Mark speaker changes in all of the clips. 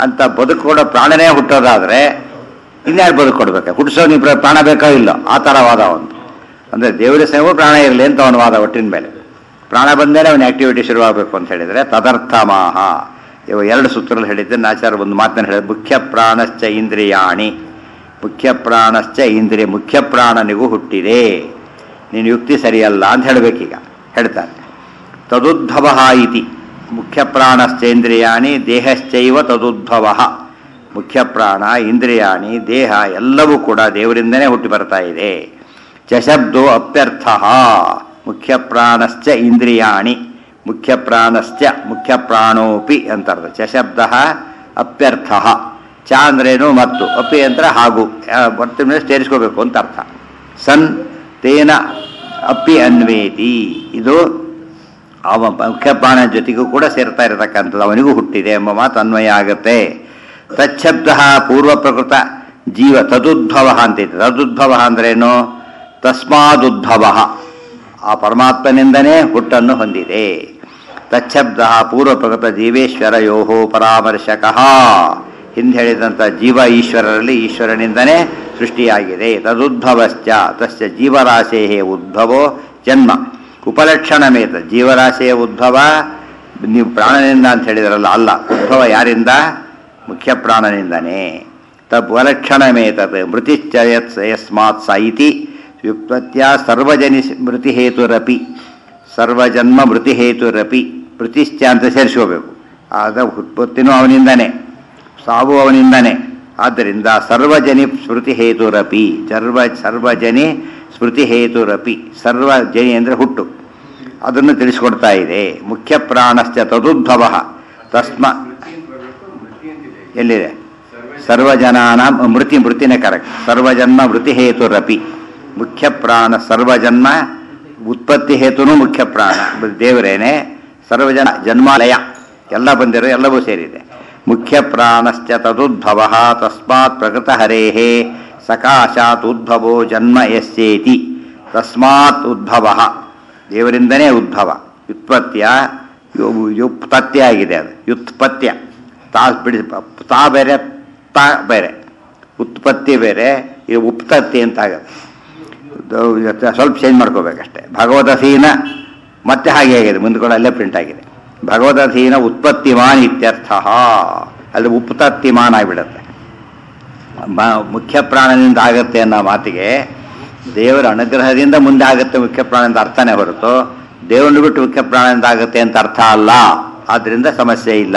Speaker 1: ಅಂತ ಬದುಕು ಕೊಡೋ ಪ್ರಾಣನೇ ಹುಟ್ಟೋದಾದ್ರೆ ಇನ್ಯಾರು ಬದುಕು ಕೊಡ್ಬೇಕು ಹುಟ್ಟಿಸೋ ನೀವು ಪ್ರಾಣ ಬೇಕೋ ಇಲ್ಲೋ ಆ ಥರ ವಾದ ಒಂದು ಅಂದರೆ ದೇವರ ಸೇವೆ ಪ್ರಾಣ ಇರಲಿ ಅಂತ ಅವನ ವಾದ ಒಟ್ಟಿನ ಮೇಲೆ ಪ್ರಾಣ ಬಂದೇನೆ ಅವನ ಆಕ್ಟಿವಿಟಿ ಶುರುವಾಗಬೇಕು ಅಂತ ಹೇಳಿದರೆ ತದರ್ಥ ಮಾಹ ಇವ ಎರಡು ಸೂತ್ರದಲ್ಲಿ ಹೇಳಿದ್ದೆ ನಾಚಾರ ಒಂದು ಮಾತನ್ನು ಹೇಳಿದ ಮುಖ್ಯ ಪ್ರಾಣಶ್ಚ ಇಂದ್ರಿಯಾಣಿ ಮುಖ್ಯ ಪ್ರಾಣಶ್ಚ ಇಂದ್ರಿಯ ಮುಖ್ಯ ಪ್ರಾಣನಿಗೂ ಹುಟ್ಟಿದೆ ನೀನು ಯುಕ್ತಿ ಸರಿಯಲ್ಲ ಅಂತ ಹೇಳಬೇಕೀಗ ಹೇಳ್ತಾರೆ ತದುದ್ಭವ ಇತಿ ಮುಖ್ಯ ಪ್ರಾಣಶ್ಚೇಂದ್ರಿಯಾಣಿ ದೇಹಶ್ಚೈವ ತದುದ್ಭವ ಮುಖ್ಯ ಪ್ರಾಣ ಇಂದ್ರಿಯಾಣಿ ದೇಹ ಎಲ್ಲವೂ ಕೂಡ ದೇವರಿಂದನೇ ಹುಟ್ಟಿ ಬರ್ತಾ ಇದೆ ಚಶಬ್ದೋ ಅಪ್ಯರ್ಥ ಮುಖ್ಯ ಪ್ರಾಣಶ್ಚ ಇಂದ್ರಿಯಾಣಿ ಮುಖ್ಯ ಪ್ರಾಣಶ್ಚ ಮುಖ್ಯ ಪ್ರಾಣೋಪಿ ಅಂತರ್ಥ ಚಶಬ್ದ ಅಪ್ಯರ್ಥ ಚ ಅಂದ್ರೇನು ಮತ್ತು ಅಪಿ ಅಂದ್ರೆ ಹಾಗೂ ಬರ್ತಿದ ಮೇಲೆ ಸೇರಿಸ್ಕೋಬೇಕು ಅಂತ ಅರ್ಥ ಸನ್ ತೇನ ಅಪ್ಪಿ ಅನ್ವೇತಿ ಇದು ಅವ ಮುಖ್ಯ ಪ್ರಾಣ ಜೊತೆಗೂ ಕೂಡ ಸೇರ್ತಾ ಇರತಕ್ಕಂಥದ್ದು ಅವನಿಗೂ ಹುಟ್ಟಿದೆ ಎಂಬ ಮಾತು ಅನ್ವಯ ಆಗುತ್ತೆ ತಚ್ಛಬ್ದ ಪೂರ್ವ ಪ್ರಕೃತ ಜೀವ ತದುದ್ಭವ ಅಂತಿದೆ ತದುದ್ಭವ ಅಂದ್ರೇನು ತಸ್ಮಾದುದ್ಭವ ಆ ಪರಮಾತ್ಮನಿಂದನೇ ಹುಟ್ಟನ್ನು ಹೊಂದಿದೆ ತಚ್ಛಬ್ದ ಪೂರ್ವ ಪ್ರಕೃತ ಜೀವೇಶ್ವರ ಯೋಹೋ ಪರಾಮರ್ಶಕ ಹಿಂದೆ ಹೇಳಿದಂಥ ಜೀವ ಈಶ್ವರರಲ್ಲಿ ಈಶ್ವರನಿಂದನೇ ಸೃಷ್ಟಿಯಾಗಿದೆ ತದುದ್ಭವಶ್ಚ ತಸ್ಯ ಜೀವರಾಶೇ ಉದ್ಭವೋ ಜನ್ಮ ಉಪಲಕ್ಷಣಮೇತ ಜೀವರಾಶಿಯ ಉದ್ಭವ ನೀವು ಪ್ರಾಣನಿಂದ ಅಂತ ಹೇಳಿದ್ರಲ್ಲ ಅಲ್ಲ ಉದ್ಭವ ಯಾರಿಂದ ಮುಖ್ಯ ಪ್ರಾಣನಿಂದನೇ ತಪಲಕ್ಷಣಮೇತತ್ ಮೃತಿಶ್ಚ ಯತ್ ಯಸ್ಮಾತ್ ಸ ಇತಿ ವ್ಯುತ್ಪತ್ಯ ಸರ್ವಜನಿ ಮೃತಿಹೇತುರಪಿ ಸರ್ವಜನ್ಮ ಮೃತಿಹೇತುರಪಿ ಮೃತಿಶ್ಚ ಅಂತ ಸೇರಿಸ್ಕೋಬೇಕು ಆಗ ಉತ್ಪತ್ತಿನೂ ಅವನಿಂದನೇ ಸಾವು ಅವನಿಂದನೇ ಆದ್ದರಿಂದ ಸರ್ವಜನಿ ಸ್ಮೃತಿ ಹೇತುರಪಿ ಸರ್ವ ಸರ್ವಜನಿ ಸ್ಮೃತಿ ಹೇತುರಪಿ ಸರ್ವಜನಿ ಅಂದರೆ ಹುಟ್ಟು ಅದನ್ನು ತಿಳಿಸ್ಕೊಡ್ತಾ ಇದೆ ಮುಖ್ಯ ಪ್ರಾಣಶ್ಚ ತದುದ್ಭವ ತಸ್ಮ ಎಲ್ಲಿದೆ ಸರ್ವಜನಾನ ಮೃತಿ ಮೃತಿನೇ ಕರೆಕ್ಟ್ ಸರ್ವಜನ್ಮ ಮೃತಿ ಹೇತುರಪಿ ಮುಖ್ಯ ಪ್ರಾಣ ಸರ್ವಜನ್ಮ ಉತ್ಪತ್ತಿ ಹೇತುನು ಮುಖ್ಯ ಪ್ರಾಣ ದೇವರೇನೆ ಸರ್ವಜನ ಜನ್ಮಾಲಯ ಎಲ್ಲ ಬಂದಿರೋ ಎಲ್ಲವೂ ಸೇರಿದೆ ಮುಖ್ಯ ಪ್ರಾಣಶ್ಚ ತದುದ್ಭವ ತಸ್ಮಾತ್ ಪ್ರಕೃತ ಹರೇಃ ಸಕಾಶಾತ್ ಉದ್ಭವೋ ಜನ್ಮ ಯಸ್ಯೇತಿ ತಸ್ಮಾತ್ ಉದ್ಭವ ದೇವರಿಂದನೇ ಉದ್ಭವ ವ್ಯುತ್ಪತ್ತಿಯ ಯುತ್ಪತ್ತಿ ಆಗಿದೆ ಅದು ವ್ಯುತ್ಪತ್ಯ ತಾ ಬಿಡಿ ತಾ ಬೇರೆ ತಾ ಬೇರೆ ಉತ್ಪತ್ತಿ ಬೇರೆ ಇದು ಉತ್ಪತ್ತಿ ಅಂತ ಆಗುತ್ತೆ ಸ್ವಲ್ಪ ಚೇಂಜ್ ಮಾಡ್ಕೋಬೇಕಷ್ಟೆ ಭಗವದಸೀನ ಮತ್ತೆ ಹಾಗೆ ಆಗಿದೆ ಮುಂದ್ಕೊಂಡು ಅಲ್ಲೇ ಪ್ರಿಂಟ್ ಆಗಿದೆ ಭಗವದಧೀನ ಉತ್ಪತ್ತಿಮಾನ್ ಇತ್ಯರ್ಥ ಅಲ್ಲಿ ಉತ್ಪತ್ತಿಮಾನ್ ಆಗಿಬಿಡುತ್ತೆ ಮುಖ್ಯ ಪ್ರಾಣದಿಂದ ಆಗುತ್ತೆ ಅನ್ನೋ ಮಾತಿಗೆ ದೇವರ ಅನುಗ್ರಹದಿಂದ ಮುಂದೆ ಆಗುತ್ತೆ ಮುಖ್ಯ ಪ್ರಾಣದಿಂದ ಅರ್ಥನೇ ಹೊರತು ದೇವರನ್ನು ಬಿಟ್ಟು ಮುಖ್ಯ ಪ್ರಾಣದಿಂದ ಆಗುತ್ತೆ ಅಂತ ಅರ್ಥ ಅಲ್ಲ ಆದ್ರಿಂದ ಸಮಸ್ಯೆ ಇಲ್ಲ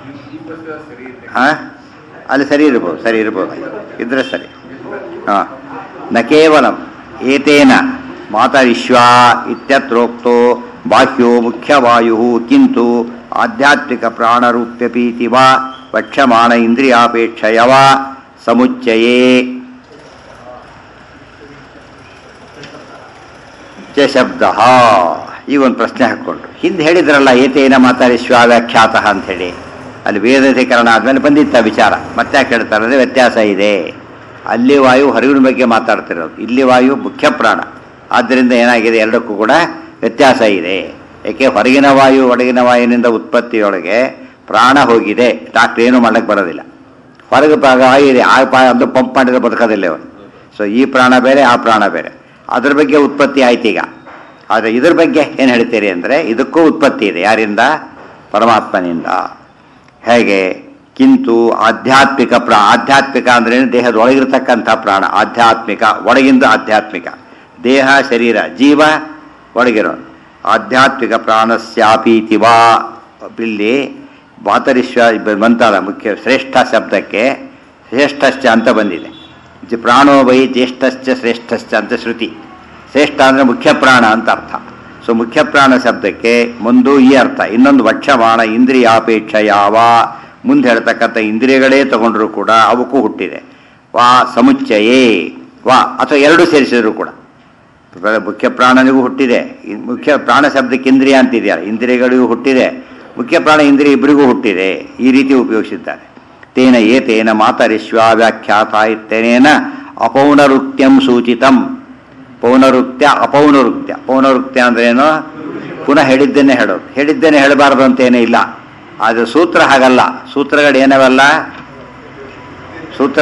Speaker 1: ಹಾ ಅಲ್ಲಿ ಸರಿ ಇರ್ಬೋದು ಸರಿ ಇರ್ಬೋದು ಇದ್ರೆ ಸರಿ ಹಾ ನ ಕೇವಲ ಏತೇನ ಮಾತರಿಶ್ವ ಇತ್ಯತ್ರೋಕ್ತೋ ಬಾಹ್ಯೋ ಮುಖ್ಯವಾಯು ಕಿಂತು ಆಧ್ಯಾತ್ಮಿಕ ಪ್ರಾಣರೂಪ್ಯಪೀತಿ ವಾ ವಕ್ಷಮಾಣ ಇಂದ್ರಿಯಾಪೇಕ್ಷಯ ವಾ ಸಮುಚ್ಚಯೇ ಚ ಶಬ್ದ ಈಗ ಒಂದು ಪ್ರಶ್ನೆ ಹಾಕ್ಕೊಂಡ್ರು ಹಿಂದೆ ಹೇಳಿದ್ರಲ್ಲ ಏತೇನ ಮಾತಾರಿಶ್ವ ವ್ಯಾಖ್ಯಾತ ಅಂತ ಹೇಳಿ ಅಲ್ಲಿ ವೇದಾಧಿಕರಣ ಆದ್ಮೇಲೆ ಬಂದಿತ್ತ ವಿಚಾರ ಮತ್ತೆ ಯಾಕೆ ಹೇಳ್ತಾರೆ ಅಂದರೆ ವ್ಯತ್ಯಾಸ ಇದೆ ಅಲ್ಲಿ ವಾಯು ಹೊರಗಿನ ಬಗ್ಗೆ ಮಾತಾಡ್ತಿರೋದು ಇಲ್ಲಿ ವಾಯು ಮುಖ್ಯ ಪ್ರಾಣ ಆದ್ದರಿಂದ ಏನಾಗಿದೆ ಎರಡಕ್ಕೂ ಕೂಡ ವ್ಯತ್ಯಾಸ ಇದೆ ಏಕೆ ಹೊರಗಿನ ವಾಯು ಒಳಗಿನ ವಾಯುವಿನಿಂದ ಉತ್ಪತ್ತಿಯೊಳಗೆ ಪ್ರಾಣ ಹೋಗಿದೆ ಡಾಕ್ಟ್ರ್ ಏನೂ ಮಾಡಕ್ಕೆ ಬರೋದಿಲ್ಲ ಹೊರಗೆ ಭಾಗ ಇದೆ ಆ ಪಾ ಅದು ಪಂಪ್ ಮಾಡಿದ್ರೆ ಬದುಕೋದಿಲ್ಲ ಅವನು ಸೊ ಈ ಪ್ರಾಣ ಬೇರೆ ಆ ಪ್ರಾಣ ಬೇರೆ ಅದ್ರ ಬಗ್ಗೆ ಉತ್ಪತ್ತಿ ಆಯ್ತು ಈಗ ಆದರೆ ಇದ್ರ ಬಗ್ಗೆ ಏನು ಹೇಳ್ತೀರಿ ಅಂದರೆ ಇದಕ್ಕೂ ಉತ್ಪತ್ತಿ ಇದೆ ಯಾರಿಂದ ಪರಮಾತ್ಮನಿಂದ ಹೇಗೆ ಕಿಂತು ಆಧ್ಯಾತ್ಮಿಕ ಪ್ರಾ ಆಧ್ಯಾತ್ಮಿಕ ಅಂದ್ರೆ ದೇಹದ ಒಳಗಿರ್ತಕ್ಕಂಥ ಪ್ರಾಣ ಆಧ್ಯಾತ್ಮಿಕ ಒಳಗಿಂದ ಆಧ್ಯಾತ್ಮಿಕ ದೇಹ ಶರೀರ ಜೀವ ಒಳಗಿರೋ ಆಧ್ಯಾತ್ಮಿಕ ಪ್ರಾಣಸ್ಯಾಪೀತಿ ವಾ ಇಲ್ಲಿ ಮಾತರಿಶ್ವ ಬಂತಲ್ಲ ಮುಖ್ಯ ಶ್ರೇಷ್ಠ ಶಬ್ದಕ್ಕೆ ಶ್ರೇಷ್ಠಶ್ಚ ಅಂತ ಬಂದಿದೆ ಜ- ಪ್ರಾಣೋ ವೈ ಜ್ಯೇಷ್ಠಶ್ಚ ಶ್ರೇಷ್ಠಶ್ಚ ಅಂತ ಶ್ರುತಿ ಶ್ರೇಷ್ಠ ಅಂದರೆ ಮುಖ್ಯ ಪ್ರಾಣ ಅಂತ ಅರ್ಥ ಸೊ ಮುಖ್ಯ ಪ್ರಾಣ ಶಬ್ದಕ್ಕೆ ಮುಂದು ಈ ಅರ್ಥ ಇನ್ನೊಂದು ವಕ್ಷಮಾಣ ಇಂದ್ರಿಯಾಪೇಕ್ಷ ಯಾವ ಮುಂದೆ ಹೇಳ್ತಕ್ಕಂಥ ಇಂದ್ರಿಯಗಳೇ ತಗೊಂಡ್ರು ಕೂಡ ಅವಕ್ಕೂ ಹುಟ್ಟಿದೆ ವಾ ಸಮುಚ್ಚಯೇ ವಾ ಅಥವಾ ಎರಡು ಸೇರಿಸಿದ್ರು ಕೂಡ ಮುಖ್ಯ ಪ್ರಾಣನಿಗೂ ಹುಟ್ಟಿದೆ ಈ ಮುಖ್ಯ ಪ್ರಾಣ ಶಬ್ದಕ್ಕೆ ಇಂದ್ರಿಯ ಅಂತಿದೆಯಲ್ಲ ಇಂದ್ರಿಯಗಳಿಗೂ ಹುಟ್ಟಿದೆ ಮುಖ್ಯ ಪ್ರಾಣ ಇಂದ್ರಿಯ ಇಬ್ಬರಿಗೂ ಹುಟ್ಟಿದೆ ಈ ರೀತಿ ಉಪಯೋಗಿಸಿದ್ದಾರೆ ತೇನ ಏತೇನ ಮಾತರಿಶ್ವ ವ್ಯಾಖ್ಯಾತ ಇತ್ತೇನೇನ ಅಪೌನರುಕ್ತ್ಯಂ ಸೂಚಿತಂ ಪೌನರುಕ್ತ್ಯ ಅಪೌನರುಕ್ತ್ಯ ಪೌನರುಕ್ತ್ಯ ಅಂದ್ರೆ ಏನು ಪುನಃ ಹೇಳಿದ್ದೇನೆ ಹೇಳೋದು ಹೇಳಿದ್ದೇನೆ ಹೇಳಬಾರದು ಅಂತೇನೇ ಇಲ್ಲ ಅದು ಸೂತ್ರ ಹಾಗಲ್ಲ ಸೂತ್ರಗಳು ಏನವಲ್ಲ ಸೂತ್ರ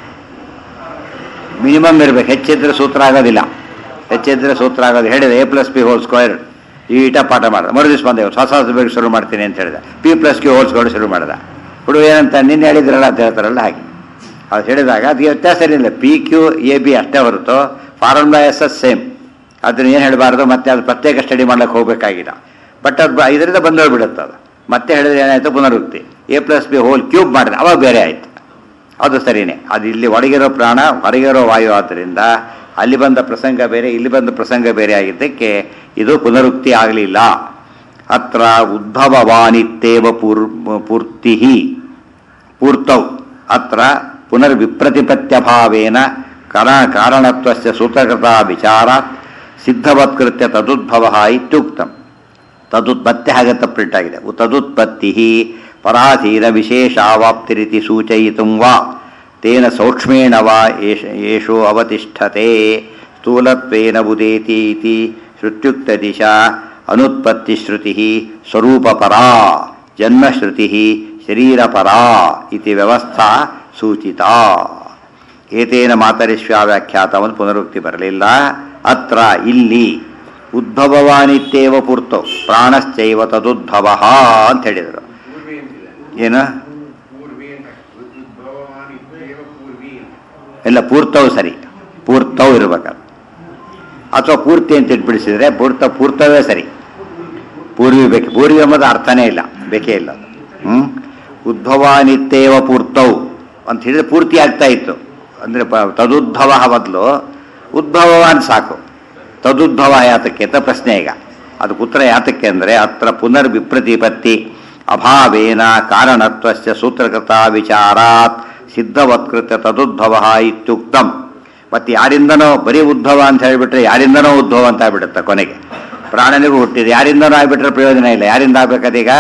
Speaker 1: ಮಿನಿಮಮ್ ಇರಬೇಕು ಹೆಚ್ಚಿದ್ರೆ ಸೂತ್ರ ಆಗೋದಿಲ್ಲ ಹೆಚ್ಚಿದ್ರೆ ಸೂತ್ರ ಆಗೋದು ಹೇಳಿದೆ A plus P whole square ಈ ಇಟ ಪಾಠ ಮಾಡಿದ ಮರು ದಿವಸ ಬಂದೆ ಹೊಸ ಹೊಸ ಬೇಕು ಶುರು ಮಾಡ್ತೀನಿ ಅಂತ ಹೇಳಿದ P plus Q whole square ಶುರು ಮಾಡಿದ ಹುಡುಗ ಏನಂತ ನಿನ್ನೆ ಹೇಳಿದ್ರಲ್ಲ ಅಂತ ಹೇಳ್ತಾರಲ್ಲ ಹಾಗೆ ಅದು ಹೇಳಿದಾಗ ಅದಕ್ಕೆ ವ್ಯತ್ಯಾಸ ಏನಿಲ್ಲ ಪಿ ಕ್ಯೂ ಎ ಬಿ ಅಷ್ಟೇ ಹೊರತು ಫಾರ್ಮುಲಾ ಎಸ್ ಎಸ್ ಸೇಮ್ ಅದನ್ನ ಏನು ಹೇಳಬಾರ್ದು ಮತ್ತೆ ಅದು ಪ್ರತ್ಯೇಕ ಸ್ಟಡಿ ಮಾಡ್ಲಿಕ್ಕೆ ಹೋಗಬೇಕಾಗಿಲ್ಲ ಬಟ್ ಅದು ಬ- ಇದರಿಂದ ಬಂದೋಗ್ಬಿಡುತ್ತೆ ಅದು ಮತ್ತೆ ಹೇಳಿದ್ರೆ ಏನಾಯ್ತು ಪುನರುಕ್ತಿ A plus B whole cube ಮಾಡಿದೆ ಅವಾಗ ಬೇರೆ ಆಯ್ತು ಅದು ಸರಿನೇ ಅದು ಇಲ್ಲಿ ಒಳಗಿರೋ ಪ್ರಾಣ ಹೊರಗಿರೋ ವಾಯು ಆದ್ದರಿಂದ ಅಲ್ಲಿ ಬಂದ ಪ್ರಸಂಗ ಬೇರೆ ಇಲ್ಲಿ ಬಂದ ಪ್ರಸಂಗ ಬೇರೆ ಆಗಿದ್ದಕ್ಕೆ ಇದು ಪುನರುಕ್ತಿ ಆಗಲಿಲ್ಲ ಅತ್ರ ಉದ್ಭವವಾನಿತ್ತೇವ ಪೂರ್ ಪೂರ್ತಿ ಪೂರ್ತೌ ಅತ್ರ ಪುನರ್ವಿಪ್ರತಿಪತ್ಯಭಾವೇನ ಕರ ಕಾರಣತ್ವಸ್ಯ ಸೂತ್ರಕೃತ ವಿಚಾರಾತ್ ಸಿದ್ಧವತ್ಕೃತ್ಯ ತದುದ್ಭವ ಇತ್ಯುಕ್ತಂ ತದುತ್ಪತ್ತಿ ಹಾಗೆ ತಪ್ಪಿಟ್ಟಾಗಿದೆ ತದುತ್ಪತ್ತಿ ಪರಾಧೀನ ವಿಶೇಷಾವಾಪ್ತಿರಿತಿ ಸೂಚಯಿತು ವಾ ತೇನ ಸೌಕ್ಷ್ಮೇಣ ವಾ ಏಷ ಏಷೋ ಅವತಿಷ್ಠತೆ ಸ್ಥೂಲತ್ವೇನ ಬುದೇತಿ ಇತಿ ಶ್ರುತ್ಯುಕ್ತದಿಶಾ ಅನುತ್ಪತ್ತಿಶ್ರುತಿ ಸ್ವರೂಪಪರಾ ಜನ್ಮಶ್ರುತಿ ಶರೀರಪರಾ ಇತಿ ವ್ಯವಸ್ಥಾ ಸೂಚಿತಾ ಏತೇನ ಮಾತರಿಶ್ವ ವ್ಯಾಖ್ಯಾತವನ್ನು ಪುನರುಕ್ತಿ ಬರಲಿಲ್ಲ ಅತ್ರ ಇಲ್ಲಿ ಉದ್ಭವವಾನಿತ್ಯೇವ ಪೂರ್ತೋ ಪ್ರಾಣಶ್ಚೈವ ತದುದ್ಭವ ಅಂತ ಹೇಳಿದರು
Speaker 2: ಪೂರ್ವಿ ಅಂತಿದೆ
Speaker 1: ಏನು
Speaker 2: ಪೂರ್ವಿ ಅಂತ ಉದ್ಭವವಾನ್ ಇತ್ಯೇವ ಪೂರ್ವಿ ಅಂತ
Speaker 1: ಎಲ್ಲ ಪೂರ್ತವು ಸರಿ ಪೂರ್ತವು ಇರ್ಬೇಕದು ಅಥವಾ ಪೂರ್ತಿ ಅಂತ ಇಟ್ಬಿಡಿಸಿದ್ರೆ ಪೂರ್ತ ಪೂರ್ತವೇ ಸರಿ ಪೂರ್ವಿ ಬೇಕು ಪೂರ್ವಿ ಎಂಬುದು ಅರ್ಥನೇ ಇಲ್ಲ ಬೇಕೇ ಇಲ್ಲ ಅದು ಹ್ಮ್ ಉದ್ಭವಾನಿತ್ತೇವ ಪೂರ್ತವು ಅಂತ ಹೇಳಿದ್ರೆ ಪೂರ್ತಿ ಆಗ್ತಾ ಇತ್ತು ಅಂದ್ರೆ ಪ- ತದುದ್ಭವ ಬದಲು ಉದ್ಭವವಾನ್ ಸಾಕು ತದುದ್ಭವ ಯಾತಕ್ಕೆ ಅಂತ ಪ್ರಶ್ನೆ ಈಗ ಅದಕ್ಕೆ ಉತ್ತರ ಯಾತಕ್ಕೆ ಅಂದರೆ ಅತ್ರ ಪುನರ್ವಿಪ್ರತಿಪತ್ತಿ ಅಭಾವೇನ ಕಾರಣತ್ವಸ್ಯ ಸೂತ್ರಕೃತ ವಿಚಾರಾತ್ ಸಿದ್ಧವತ್ಕೃತ್ಯ ತದುದ್ಭವ ಇತ್ಯುಕ್ತಂ ಮತ್ತೆ ಯಾರಿಂದನೋ ಬರೀ ಉದ್ಭವ ಅಂತ ಹೇಳಿಬಿಟ್ರೆ ಯಾರಿಂದನೋ ಉದ್ಭವ ಅಂತ ಆಗ್ಬಿಡುತ್ತೆ ಕೊನೆಗೆ ಪ್ರಾಣನಿಗೂ ಹುಟ್ಟಿದೆ ಯಾರಿಂದನೋ ಆಗ್ಬಿಟ್ರೆ ಪ್ರಯೋಜನ ಇಲ್ಲ ಯಾರಿಂದ ಆಗ್ಬೇಕದೀಗ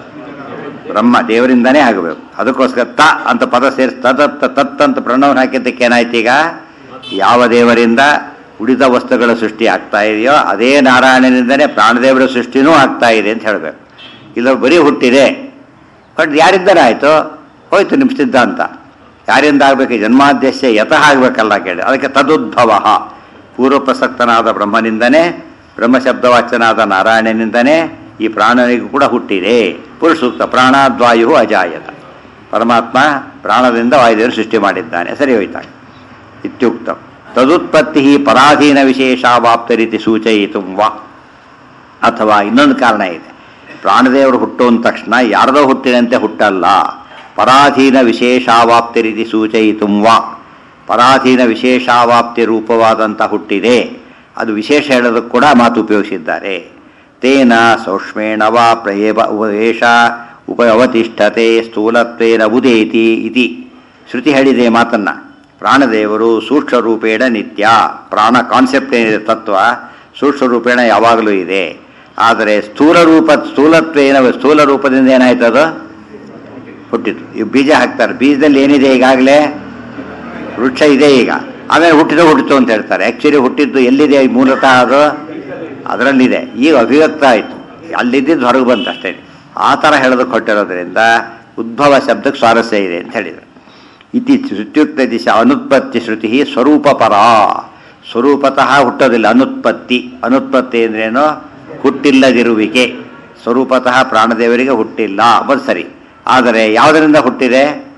Speaker 1: ಬ್ರಹ್ಮ ದೇವರಿಂದನೇ ಆಗಬೇಕು ಅದಕ್ಕೋಸ್ಕರ ತ ಅಂತ ಪದ ಸೇರಿಸಿ ತದತ್ತ ತತ್ ಅಂತ ಪ್ರಣವನ ಹಾಕಿದ್ದಕ್ಕೆ ಏನಾಯ್ತು ಈಗ ಯಾವ ದೇವರಿಂದ ಉಳಿದ ವಸ್ತುಗಳ ಸೃಷ್ಟಿ ಆಗ್ತಾ ಇದೆಯೋ ಅದೇ ನಾರಾಯಣನಿಂದನೇ ಪ್ರಾಣದೇವರ ಸೃಷ್ಟಿನೂ ಆಗ್ತಾ ಇದೆ ಅಂತ ಹೇಳಬೇಕು ಇಲ್ಲ ಬರೀ ಹುಟ್ಟಿದೆ ಬಟ್ ಯಾರಿಂದನೇ ಆಯಿತು ಹೋಯ್ತು ನಿಮ್ಮ ಸಿದ್ಧಾಂತ ಯಾರಿಂದ ಆಗಬೇಕು ಜನ್ಮಾದ್ಯಸ್ಯ ಯತಃ ಆಗಬೇಕಲ್ಲ ಕೇಳಿ ಅದಕ್ಕೆ ತದುದ್ಭವ ಪೂರ್ವ ಪ್ರಸಕ್ತನಾದ ಬ್ರಹ್ಮನಿಂದನೇ ಬ್ರಹ್ಮಶಬ್ದವಾಚನಾದ ನಾರಾಯಣನಿಂದನೇ ಈ ಪ್ರಾಣನಿಗೂ ಕೂಡ ಹುಟ್ಟಿದೆ ಪುರುಷ ಸೂಕ್ತ ಪ್ರಾಣಾದ್ವಾಯು ಅಜಾಯತ ಪರಮಾತ್ಮ ಪ್ರಾಣದಿಂದ ವಾಯುದೇವರು ಸೃಷ್ಟಿ ಮಾಡಿದ್ದಾನೆ ಸರಿ ಹೋಯ್ತಾಗ ಇತ್ಯುಕ್ತ ತದುತ್ಪತ್ತಿ ಪರಾಧೀನ ವಿಶೇಷಾವಾಪ್ತ ರೀತಿ ಸೂಚಯಿತು ವಾ ಅಥವಾ ಇನ್ನೊಂದು ಕಾರಣ ಇದೆ ಪ್ರಾಣದೇವರು ಹುಟ್ಟು ಅಂದ ತಕ್ಷಣ ಯಾರದೋ ಹುಟ್ಟಿದಂತೆ ಹುಟ್ಟಲ್ಲ ಪರಾಧೀನ ವಿಶೇಷಾವಾಪ್ತಿ ರೀತಿ ಸೂಚಯಿತು ವಾ ಪರಾಧೀನ ವಿಶೇಷಾವಾಪ್ತಿ ರೂಪವಾದಂಥ ಹುಟ್ಟಿದೆ ಅದು ವಿಶೇಷ ಹೇಳೋದಕ್ಕೆ ಕೂಡ ಮಾತು ಉಪಯೋಗಿಸಿದ್ದಾರೆ ತೇನ ಸೌಕ್ಷ್ಮೇಣ ವಾ ಪ್ರಯೇವ ಉಪವೇಶ ಉಪ ಅವತಿಷ್ಠತೆ ಸ್ಥೂಲತ್ವೇನ ಉದೇತಿ ಇತಿ ಶ್ರುತಿ ಹೇಳಿದೆ ಮಾತನ್ನ ಪ್ರಾಣದೇವರು ಸೂಕ್ಷ್ಮ ರೂಪೇಣ ನಿತ್ಯ ಪ್ರಾಣ ಕಾನ್ಸೆಪ್ಟ್ ಏನಿದೆ ತತ್ವ ಸೂಕ್ಷ್ಮ ರೂಪೇಣ ಯಾವಾಗಲೂ ಇದೆ ಆದರೆ ಸ್ಥೂಲ ರೂಪ ಸ್ಥೂಲತ್ವೇನ ಸ್ಥೂಲ ರೂಪದಿಂದ ಏನಾಯ್ತು ಅದು ಹುಟ್ಟಿತು ಈ ಬೀಜ ಹಾಕ್ತಾರೆ ಬೀಜದಲ್ಲಿ ಏನಿದೆ ಈಗಾಗಲೇ ವೃಕ್ಷ ಇದೆ ಈಗ ಆಮೇಲೆ ಹುಟ್ಟಿದ ಹುಟ್ಟಿತು ಅಂತ ಹೇಳ್ತಾರೆ ಆ್ಯಕ್ಚುಲಿ ಹುಟ್ಟಿದ್ದು ಎಲ್ಲಿದೆ ಮೂಲತಃ ಅದು ಅದರಲ್ಲಿದೆ ಈಗ ಅಭಿವ್ಯಕ್ತ ಆಯಿತು ಅಲ್ಲಿದ್ದಿದ್ದು ಹೊರಗೆ ಬಂತು ಅಷ್ಟೇ ಆ ಥರ ಹೇಳೋದಕ್ಕೆ ಹೊಟ್ಟಿರೋದ್ರಿಂದ ಉದ್ಭವ ಶಬ್ದಕ್ಕೆ ಸ್ವಾರಸ್ಯ ಇದೆ ಅಂತ ಹೇಳಿದರು ಇತಿ ಶ್ರುತ್ಯುಕ್ತ ದಿಶ ಅನುತ್ಪತ್ತಿ ಶ್ರುತಿ ಸ್ವರೂಪಪರ ಸ್ವರೂಪತಃ ಹುಟ್ಟೋದಿಲ್ಲ ಅನುತ್ಪತ್ತಿ ಅನುತ್ಪತ್ತಿ ಅಂದ್ರೇನು ಹುಟ್ಟಿಲ್ಲದಿರುವಿಕೆ ಸ್ವರೂಪತಃ ಪ್ರಾಣದೇವರಿಗೆ ಹುಟ್ಟಿಲ್ಲ ಅದು ಸರಿ ಆದರೆ ಯಾವುದರಿಂದ ಹುಟ್ಟಿದೆ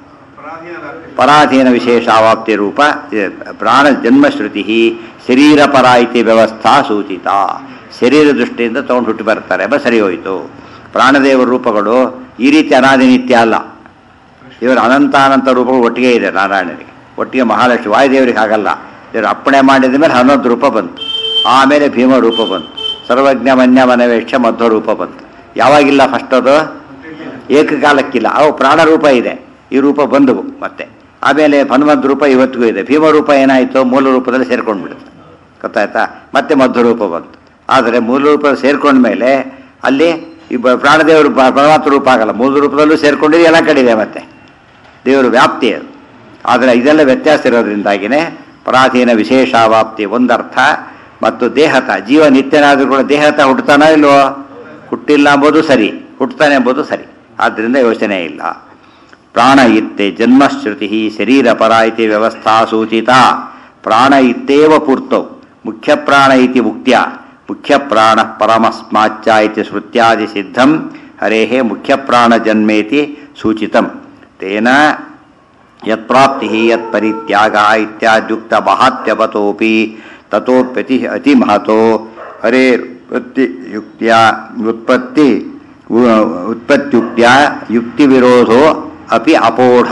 Speaker 2: ಪರಾಧೀನ
Speaker 1: ಪರಾಧೀನ ವಿಶೇಷಾವಾಪ್ತಿ ರೂಪ ಇದೆ. ಪ್ರಾಣ ಜನ್ಮಶ್ರುತಿ ಶರೀರ ಪರ ಇತಿ ವ್ಯವಸ್ಥಾ ಸೂಚಿತ ಶರೀರ ದೃಷ್ಟಿಯಿಂದ ತಗೊಂಡು ಹುಟ್ಟಿ ಬರ್ತಾರೆ ಬ ಸರಿ ಹೋಯಿತು ಪ್ರಾಣದೇವರ ರೂಪಗಳು ಈ ರೀತಿ ಅನಾದಿ ನಿತ್ಯ ಅಲ್ಲ ಇವರು ಅನಂತಾನಂತ ರೂಪಗಳು ಒಟ್ಟಿಗೆ ಇದೆ ನಾರಾಯಣನಿಗೆ ಒಟ್ಟಿಗೆ ಮಹಾಲಕ್ಷ್ಮಿ ವಾಯುದೇವರಿಗೆ ಹಾಗಲ್ಲ ಇವರು ಅಪ್ಪಣೆ ಮಾಡಿದ ಮೇಲೆ ಹನ್ನೊಂದು ರೂಪ ಬಂತು ಆಮೇಲೆ ಭೀಮ ರೂಪ ಬಂತು ಸರ್ವಜ್ಞ ಮನ್ಯ ಮನವೇಕ್ಷ ಮಧ್ವ ರೂಪ ಬಂತು ಯಾವಾಗಿಲ್ಲ ಫಸ್ಟ್ ಅದು ಏಕಕಾಲಕ್ಕಿಲ್ಲ ಅವು ಪ್ರಾಣ ರೂಪ ಇದೆ ಈ ರೂಪ ಬಂದವು ಮತ್ತೆ ಆಮೇಲೆ ಹನುಮಂತ ರೂಪ ಇವತ್ತಿಗೂ ಇದೆ ಭೀಮ ರೂಪ ಏನಾಯಿತು ಮೂಲ ರೂಪದಲ್ಲಿ ಸೇರ್ಕೊಂಡು ಬಿಡುತ್ತೆ ಗೊತ್ತಾಯ್ತಾ ಮತ್ತೆ ಮಧ್ವ ರೂಪ ಬಂತು ಆದರೆ ಮೂಲ ರೂಪ ಸೇರ್ಕೊಂಡ ಮೇಲೆ ಅಲ್ಲಿ ಈ ಬ- ಪ್ರಾಣದೇವರು ಪ- ಪರಮಾತ್ಮ ರೂಪ ಆಗಲ್ಲ ಮೂಲ ರೂಪದಲ್ಲೂ ಸೇರ್ಕೊಂಡಿದೆ ಎಲ್ಲ ಕಡೆ ಇದೆ ಮತ್ತೆ ದೇವರು ವ್ಯಾಪ್ತಿ ಅದು ಆದರೆ ಇದೆಲ್ಲ ವ್ಯತ್ಯಾಸ ಇರೋದ್ರಿಂದಾಗಿನೇ ಪರಾಧೀನ ವಿಶೇಷಾವಾಪ್ತಿ ಒಂದರ್ಥ ಮತ್ತು ದೇಹತ ಜೀವ ನಿತ್ಯನಾದರೂ ಕೂಡ ದೇಹತ ಹುಟ್ಟುತ್ತಾನೋ ಇಲ್ವೋ ಹುಟ್ಟಿಲ್ಲ ಎಂಬುದು ಸರಿ ಹುಟ್ಟುತ್ತಾನೆ ಎಂಬುದು ಸರಿ ಆದ್ದರಿಂದ ಯೋಚನೆ ಇಲ್ಲ ಪ್ರಾಣ ಇತ್ತೆ ಜನ್ಮಶ್ರುತಿ ಶರೀರ ಪರ ಇತಿ ವ್ಯವಸ್ಥಾ ಸೂಚಿತ ಪ್ರಾಣ ಇತ್ತೇವ ಪೂರ್ತೌ ಮುಖ್ಯ ಪ್ರಾಣ ಇತಿ ಮುಕ್ತ್ಯ ಮುಖ್ಯ ಪ್ರಾಣ ಪರಮಸ್ಮಾಚ್ಚ ಇತಿ ಸ್ಮೃತ್ಯಾದಿ ಸಿದ್ಧಂ ಹರೇಃ ಮುಖ್ಯ ಪ್ರಾಣ ಜನ್ಮೇತಿ ಸೂಚಿತಂ ತೇನ ಯತ್ಪ್ರಾಪ್ತಿ ಯತ್ಪರಿತ್ಯಾಗ ಇತ್ಯಾದ್ಯುಕ್ತ ಮಹಾತ್ಯವತೋಪಿ ತತೋಪ್ಯತಿ ಅತಿ ಮಹತೋ ಹರೇ ಯುಕ್ತಿಯ ಉತ್ಪತ್ತಿ ಉ- ಉತ್ಪತ್ಯುಕ್ತ್ಯ ಯುಕ್ತಿ ವಿರೋಧೋ ಅಪಿ ಅಪೋಢ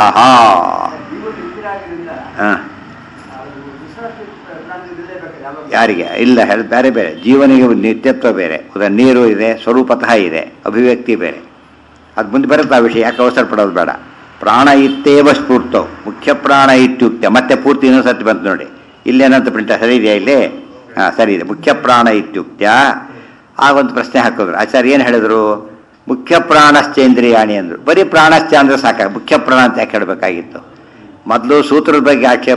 Speaker 1: ಯಾರಿಗೆ ಇಲ್ಲ ಹೇಳ- ಬೇರೆ ಬೇರೆ ಜೀವನಿಗೆ ಒಂದು ನಿತ್ಯತ್ವ ಬೇರೆ ಉದಾ ನೀರು ಇದೆ ಸ್ವರೂಪತಃ ಇದೆ ಅಭಿವ್ಯಕ್ತಿ ಬೇರೆ ಅದು ಮುಂದೆ ಬರುತ್ತೆ ಆ ವಿಷಯ ಯಾಕೆ ಅವಸರ ಪಡೋದು ಬೇಡ ಪ್ರಾಣ ಇತ್ತೇವ ಸ್ಫೂರ್ತೋ ಮುಖ್ಯ ಪ್ರಾಣ ಇತ್ಯುಕ್ತ ಮತ್ತೆ ಪೂರ್ತಿ ಇನ್ನೊಂದು ಸರ್ತಿ ಬಂತು ನೋಡಿ ಇಲ್ಲೇನಂತ ಪ್ರಿಂಟ ಸರಿ ಇದೆಯಾ ಇಲ್ಲಿ ಹಾಂ ಸರಿ ಇದೆ ಮುಖ್ಯ ಪ್ರಾಣ ಇತ್ಯುಕ್ತ ಆಗೊಂದು ಪ್ರಶ್ನೆ ಹಾಕಿದ್ರು ಆಚಾರ್ಯ ಏನು ಹೇಳಿದ್ರು ಮುಖ್ಯ ಪ್ರಾಣಶ್ಚೇಂದ್ರಿಯಾಣಿ ಅಂದರು ಬರೀ ಪ್ರಾಣಶ್ಚ ಅಂದ್ರೆ ಸಾಕ ಮುಖ್ಯ ಪ್ರಾಣ ಅಂತ ಯಾಕೆ ಹೇಳಬೇಕಾಗಿತ್ತು ಮೊದಲು ಸೂತ್ರದ ಬಗ್ಗೆ ಆಕ್ಷೇಪ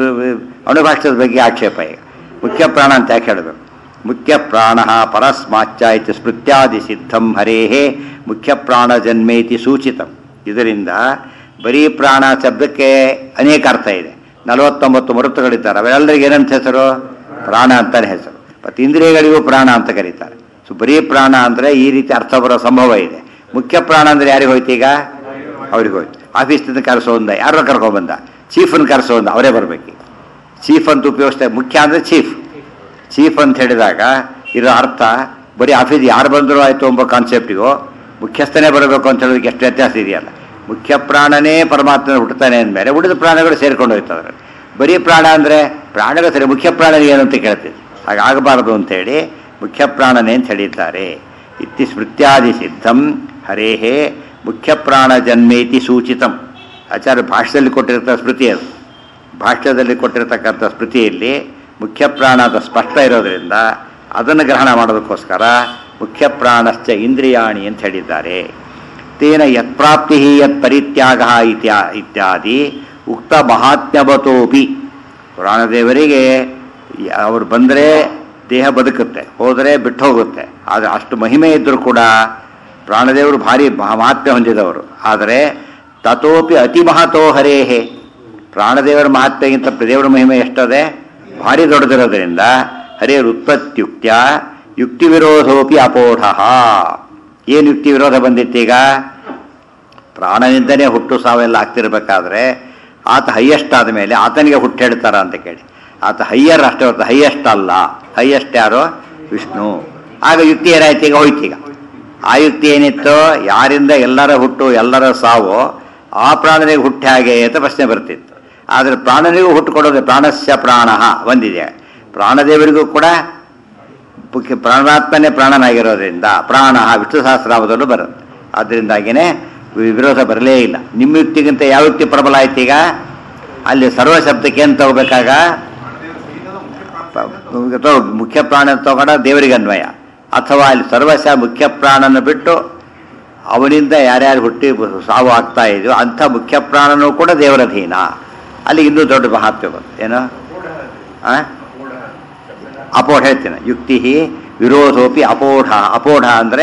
Speaker 1: ಅಣುಭಾಷದ ಬಗ್ಗೆ ಆಕ್ಷೇಪ ಈಗ ಮುಖ್ಯ ಪ್ರಾಣ ಅಂತ ಯಾಕೆ ಹೇಳಬೇಕು ಮುಖ್ಯ ಪ್ರಾಣ ಪರಸ್ಮಾಚ್ಚ ಇತಿ ಸ್ಮೃತ್ಯಾದಿ ಸಿದ್ಧಂ ಹರೇಹೇ ಮುಖ್ಯ ಪ್ರಾಣ ಜನ್ಮೇತಿ ಸೂಚಿತಂ ಇದರಿಂದ ಬರೀ ಪ್ರಾಣ ಶಬ್ದಕ್ಕೆ ಅನೇಕ ಅರ್ಥ ಇದೆ ನಲವತ್ತೊಂಬತ್ತು ಮರುತುಗಳಿದ್ದಾರೆ ಅವೆಲ್ಲರಿಗೆ ಏನಂತ ಹೆಸರು ಪ್ರಾಣ ಅಂತಾನೆ ಹೆಸರು ಮತ್ತು ಇಂದ್ರಿಯಗಳಿಗೂ ಪ್ರಾಣ ಅಂತ ಕರೀತಾರೆ ಸೊ ಬರೀ ಪ್ರಾಣ ಅಂದರೆ ಈ ರೀತಿ ಅರ್ಥ ಬರೋ ಸಂಭವ ಇದೆ ಮುಖ್ಯ ಪ್ರಾಣ ಅಂದರೆ ಯಾರಿಗೆ ಹೋಯ್ತು ಈಗ ಅವ್ರಿಗೆ ಹೋಯ್ತು ಆಫೀಸ್ನಿಂದ ಕರೆಸೋಂದ ಯಾರೋ ಕರ್ಕೊಂಡ್ಬಂದ ಚೀಫನ್ನು ಕರೆಸೋಂದ ಅವರೇ ಬರಬೇಕು ಚೀಫ್ ಅಂತ ಉಪಯೋಗಿಸ್ತಾರೆ ಮುಖ್ಯ ಅಂದರೆ ಚೀಫ್ ಚೀಫ್ ಅಂತ ಹೇಳಿದಾಗ ಇರೋ ಅರ್ಥ ಬರೀ ಆಫೀಸ್ ಯಾರು ಬಂದರೂ ಆಯಿತು ಎಂಬ ಕಾನ್ಸೆಪ್ಟಿಗೂ ಮುಖ್ಯಸ್ಥನೇ ಬರಬೇಕು ಅಂತ ಹೇಳೋದಕ್ಕೆ ಎಷ್ಟು ವ್ಯತ್ಯಾಸ ಇದೆಯಲ್ಲ ಮುಖ್ಯ ಪ್ರಾಣನೇ ಪರಮಾತ್ಮನ ಹುಟ್ಟುತ್ತಾನೆ ಅಂದಮೇಲೆ ಉಳಿದ ಪ್ರಾಣಗಳು ಸೇರ್ಕೊಂಡು ಹೋಯ್ತವ್ರೆ ಬರೀ ಪ್ರಾಣ ಅಂದರೆ ಪ್ರಾಣಗಳು ಸರಿ ಮುಖ್ಯ ಪ್ರಾಣ ಏನು ಅಂತ ಕೇಳ್ತೀವಿ ಹಾಗಾಗಬಾರದು ಅಂತೇಳಿ ಮುಖ್ಯ ಪ್ರಾಣನೇ ಅಂತ ಹೇಳಿದ್ದಾರೆ ಇತ್ತಿ ಸ್ಮೃತ್ಯಾದಿ ಸಿದ್ಧಂ ಹರೇಹೇ ಮುಖ್ಯ ಪ್ರಾಣ ಜನ್ಮೇತಿ ಸೂಚಿತಂ ಆಚಾರ್ಯ ಭಾಷೆಯಲ್ಲಿ ಕೊಟ್ಟಿರ್ತ ಸ್ಮೃತಿ ಅದು ಭಾಷ್ಯದಲ್ಲಿ ಕೊಟ್ಟಿರತಕ್ಕಂಥ ಸ್ಮೃತಿಯಲ್ಲಿ ಮುಖ್ಯ ಪ್ರಾಣ ಅಂತ ಸ್ಪಷ್ಟ ಇರೋದರಿಂದ ಅದನ್ನು ಗ್ರಹಣ ಮಾಡೋದಕ್ಕೋಸ್ಕರ ಮುಖ್ಯ ಪ್ರಾಣಶ್ಚ ಇಂದ್ರಿಯಾಣಿ ಅಂತ ಹೇಳಿದ್ದಾರೆ ತೇನ ಯತ್ಪ್ರಾಪ್ತಿ ಯತ್ ಪರಿತ್ಯಾಗ ಇತ್ಯಾ ಇತ್ಯಾದಿ ಉಕ್ತ ಮಹಾತ್ಮ್ಯವತೋಪಿ ಪುರಾಣದೇವರಿಗೆ ಯ- ಅವ್ರು ಬಂದರೆ ದೇಹ ಬದುಕುತ್ತೆ ಹೋದರೆ ಬಿಟ್ಟು ಹೋಗುತ್ತೆ ಆದರೆ ಅಷ್ಟು ಮಹಿಮೆ ಇದ್ದರೂ ಕೂಡ ಪ್ರಾಣದೇವರು ಭಾರಿ ಮಹಾ- ಮಹಾತ್ಮ್ಯ ಹೊಂದಿದವರು ಆದರೆ ತತೋಪಿ ಅತಿ ಮಹತೋ ಹರೇಹೇ ಪ್ರಾಣದೇವರ ಮಹಾತ್ಮೆಗಿಂತ ದೇವರ ಮಹಿಮೆ ಎಷ್ಟದೆ ಭಾರಿ ದೊಡ್ಡದಿರೋದ್ರಿಂದ ಹರಿಯರ ಉತ್ಪತ್ಯುಕ್ತ್ಯ ಯುಕ್ತಿ ವಿರೋಧೋಪಿ ಅಪೋಢ ಏನು ಯುಕ್ತಿ ವಿರೋಧ ಬಂದಿತ್ತೀಗ ಪ್ರಾಣನಿಂದನೇ ಹುಟ್ಟು ಸಾವೆಲ್ಲ ಆಗ್ತಿರ್ಬೇಕಾದ್ರೆ ಆತ ಹೈಯೆಸ್ಟ್ ಆದ ಮೇಲೆ ಆತನಿಗೆ ಹುಟ್ಟು ಹೇಳ್ತಾರ ಅಂತ ಕೇಳಿ ಆತ ಹೈಯರ್ ಅಷ್ಟೇ ಹೊರತು ಹೈಯೆಸ್ಟ್ ಅಲ್ಲ ಹೈಯೆಸ್ಟ್ ಯಾರು ವಿಷ್ಣು ಆಗ ಯುಕ್ತಿ ಏನಾಯ್ತು ಈಗ ಹೋಯ್ತೀಗ ಆ ಯುಕ್ತಿ ಏನಿತ್ತು ಯಾರಿಂದ ಎಲ್ಲರ ಹುಟ್ಟು ಎಲ್ಲರ ಸಾವು ಆ ಪ್ರಾಣನಿಗೆ ಹುಟ್ಟಿ ಹಾಗೆ ಅಂತ ಪ್ರಶ್ನೆ ಬರ್ತಿತ್ತು ಆದರೆ ಪ್ರಾಣನಿಗೂ ಹುಟ್ಟು ಕೊಡೋದು ಪ್ರಾಣಸ್ಯ ಪ್ರಾಣ ಬಂದಿದೆ ಪ್ರಾಣದೇವರಿಗೂ ಕೂಡ ಮುಖ್ಯ ಪ್ರಾಣಾತ್ಮನೇ ಪ್ರಾಣನಾಗಿರೋದ್ರಿಂದ ಪ್ರಾಣ ವಿಷ್ಣು ಸಹಸ್ರಾಮದಲ್ಲೂ ಬರುತ್ತೆ ಅದರಿಂದಾಗಿನೇ ವಿ- ವಿರೋಧ ಬರಲೇ ಇಲ್ಲ ನಿಮ್ಮ ಯುಕ್ತಿಗಿಂತ ಯಾವ ಯುಕ್ತಿ ಪ್ರಬಲ ಆಯ್ತು ಈಗ ಅಲ್ಲಿ ಸರ್ವ ಶಬ್ದಕ್ಕೆ ಏನು ತಗೋಬೇಕಾಗ ಪ- ತಗೋ- ಮುಖ್ಯ ಪ್ರಾಣ ತಗೊಂಡ ದೇವರಿಗೆ ಅನ್ವಯ ಅಥವಾ ಅಲ್ಲಿ ಸರ್ವಶ ಮುಖ್ಯ ಪ್ರಾಣನ ಬಿಟ್ಟು ಅವನಿಂದ ಯಾರ್ಯಾರು ಹುಟ್ಟಿ ಬ- ಸಾವು ಆಗ್ತಾ ಇದೆಯೋ ಅಂಥ ಮುಖ್ಯ ಪ್ರಾಣನೂ ಕೂಡ ದೇವರ ಅಧೀನ ಅಲ್ಲಿ ಇನ್ನೂ ದೊಡ್ಡ ಮಹಾತ್ಮೆ ಬಂತು ಏನು ಆ? ಅಪೋಢ ಹೇಳ್ತೇನೆ ಯುಕ್ತಿ ವಿರೋಧೋಪಿ ಅಪೋಢ ಅಪೋಢ ಅಂದರೆ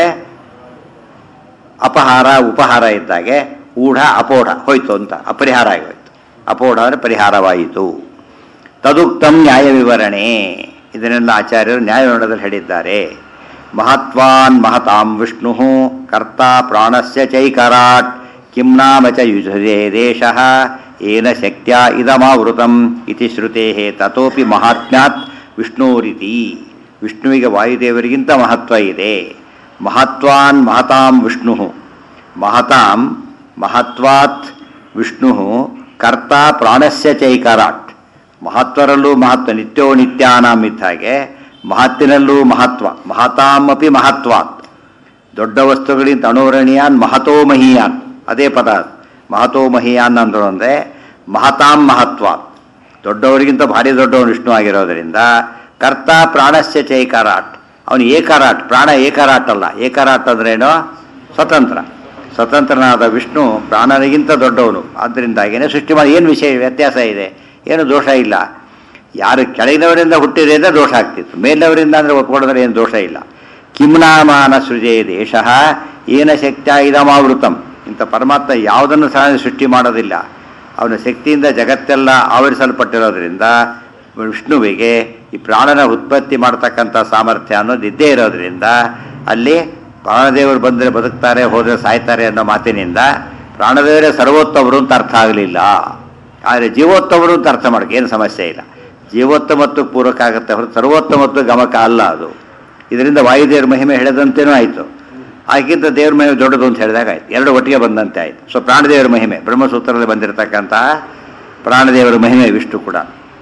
Speaker 1: ಅಪಹಾರ ಉಪಹಾರ ಇದ್ದಾಗೆ ಊಢ ಅಪೋಢ ಹೋಯ್ತು ಅಂತ ಅಪರಿಹಾರ ಆಗೋಯ್ತು ಅಪೋಢ ಅಂದರೆ ಪರಿಹಾರವಾಯಿತು ತದುಕ್ತಂ ನ್ಯಾಯ ವಿವರಣೆ ಇದನ್ನೆಲ್ಲ ಆಚಾರ್ಯರು ನ್ಯಾಯವಿವರಣದಲ್ಲಿ ಹೇಳಿದ್ದಾರೆ ಮಹತ್ವಾನ್ ಮಹತಾಂ ವಿಷ್ಣು ಕರ್ತ ಪ್ರಾಣಸ್ಯ ಚೈಕರಾಟ್ ಕಿಂ ನಾಮ ಚ ಯುಜೇ ದೇಶ ಏನ ಶಕ್ತ್ಯ ಇದಮಾವೃತಂ ಇತಿ ಶ್ರುತೇ ತತೋಪಿ ಮಹಾತ್ಮ್ಯಾತ್ ವಿಷ್ಣೋರಿತಿ ವಿಷ್ಣುವಿಗೆ ವಾಯುದೇವರಿಗಿಂತ ಮಹತ್ವ ಇದೆ ಮಹತ್ವಾನ್ ಮಹತಾಂ ವಿಷ್ಣು ಮಹತಾಂ ಮಹತ್ವಾತ್ ವಿಷ್ಣು ಕರ್ತ ಪ್ರಾಣಸ್ಯ ಚೈಕರಾಟ್ ಮಹತ್ವರಲ್ಲೂ ಮಹತ್ವ ನಿತ್ಯೋ ನಿತ್ಯಾನಾಮ್ ಇದ್ದ ಹಾಗೆ ಮಹತ್ತಿನಲ್ಲೂ ಮಹತ್ವ ಮಹತಾಮಪಿ ಮಹತ್ವಾತ್ ದೊಡ್ಡ ವಸ್ತುಗಳಿಂದ ಅಣುರಣೀಯಾನ್ ಮಹತೋ ಮಹೀಯಾನ್ ಅದೇ ಪದ ಅದು. ಮಹತೋ ಮಹೀಯಾನ್ ಅಂದ್ರು ಅಂದರೆ ಮಹತಾಂ ಮಹತ್ವಾತ್ ದೊಡ್ಡವರಿಗಿಂತ ಭಾರಿ ದೊಡ್ಡವನು ವಿಷ್ಣು ಆಗಿರೋದರಿಂದ ಕರ್ತ ಪ್ರಾಣಸ್ಯ ಚೈಕರಾಟ್ ಅವನು ಏಕರಾಟ್ ಪ್ರಾಣ ಏಕರಾಟ್ ಅಲ್ಲ ಏಕರಾಟ್ ಅಂದ್ರೇನು ಸ್ವತಂತ್ರ ಸ್ವತಂತ್ರನಾದ ವಿಷ್ಣು ಪ್ರಾಣನಿಗಿಂತ ದೊಡ್ಡವನು ಆದ್ದರಿಂದಾಗಿಯೇ ಸೃಷ್ಟಿ ಮಾಡಿ ಏನು ವಿಷಯ ವ್ಯತ್ಯಾಸ ಇದೆ ಏನು ದೋಷ ಇಲ್ಲ ಯಾರು ಕೆಳಗಿನವರಿಂದ ಹುಟ್ಟಿದೆ ಅಂದರೆ ದೋಷ ಆಗ್ತಿತ್ತು ಮೇಲಿನವರಿಂದ ಅಂದರೆ ಒಪ್ಕೊಳ್ಳೋದ್ರೆ ಏನು ದೋಷ ಇಲ್ಲ ಕಿಮ್ನಾಮಾನ ಸೃಜೆ ದೇಶ ಏನ ಶಕ್ತಿಯ ಇದಮಾವೃತಂ ಇಂಥ ಪರಮಾತ್ಮ ಯಾವುದನ್ನು ಸಹ ಸೃಷ್ಟಿ ಮಾಡೋದಿಲ್ಲ ಅವನ ಶಕ್ತಿಯಿಂದ ಜಗತ್ತೆಲ್ಲ ಆವರಿಸಲ್ಪಟ್ಟಿರೋದ್ರಿಂದ ವಿಷ್ಣುವಿಗೆ ಈ ಪ್ರಾಣನ ಉತ್ಪತ್ತಿ ಮಾಡ್ತಕ್ಕಂಥ ಸಾಮರ್ಥ್ಯ ಅನ್ನೋದು ಇದ್ದೇ ಇರೋದ್ರಿಂದ ಅಲ್ಲಿ ಪ್ರಾಣದೇವರು ಬಂದರೆ ಬದುಕ್ತಾರೆ ಹೋದರೆ ಸಾಯ್ತಾರೆ ಅನ್ನೋ ಮಾತಿನಿಂದ ಪ್ರಾಣದೇವರೇ ಸರ್ವೋತ್ತಮರು ಅಂತ ಅರ್ಥ ಆಗಲಿಲ್ಲ ಆದರೆ ಜೀವೋತ್ತಮರು ಅಂತ ಅರ್ಥ ಮಾಡೋಕೆ ಏನು ಸಮಸ್ಯೆ ಇಲ್ಲ ಜೀವೋತ್ತಮತ್ತು ಪೂರಕ ಆಗುತ್ತೆ ಹೊರತು ಸರ್ವೋತ್ತಮತ್ತು ಗಮಕ ಅಲ್ಲ ಅದು ಇದರಿಂದ ವಾಯುದೇವ್ರ ಮಹಿಮೆ ಹೇಳಿದಂತೇನೂ ಆಯಿತು ಆಗಿದ್ದ ದೇವ್ರ ಮಹಿಮೆ ದೊಡ್ಡದು ಅಂತ ಹೇಳಿದಾಗ ಆಯ್ತು ಎರಡು ಒಟ್ಟಿಗೆ ಬಂದಂತೆ ಆಯಿತು ಸೊ ಪ್ರಾಣದೇವರ ಮಹಿಮೆ ಬ್ರಹ್ಮಸೂತ್ರದಲ್ಲಿ ಬಂದಿರತಕ್ಕಂತಹ ಪ್ರಾಣದೇವರ ಮಹಿಮೆ ವಿಷ್ಣು ಕೂಡ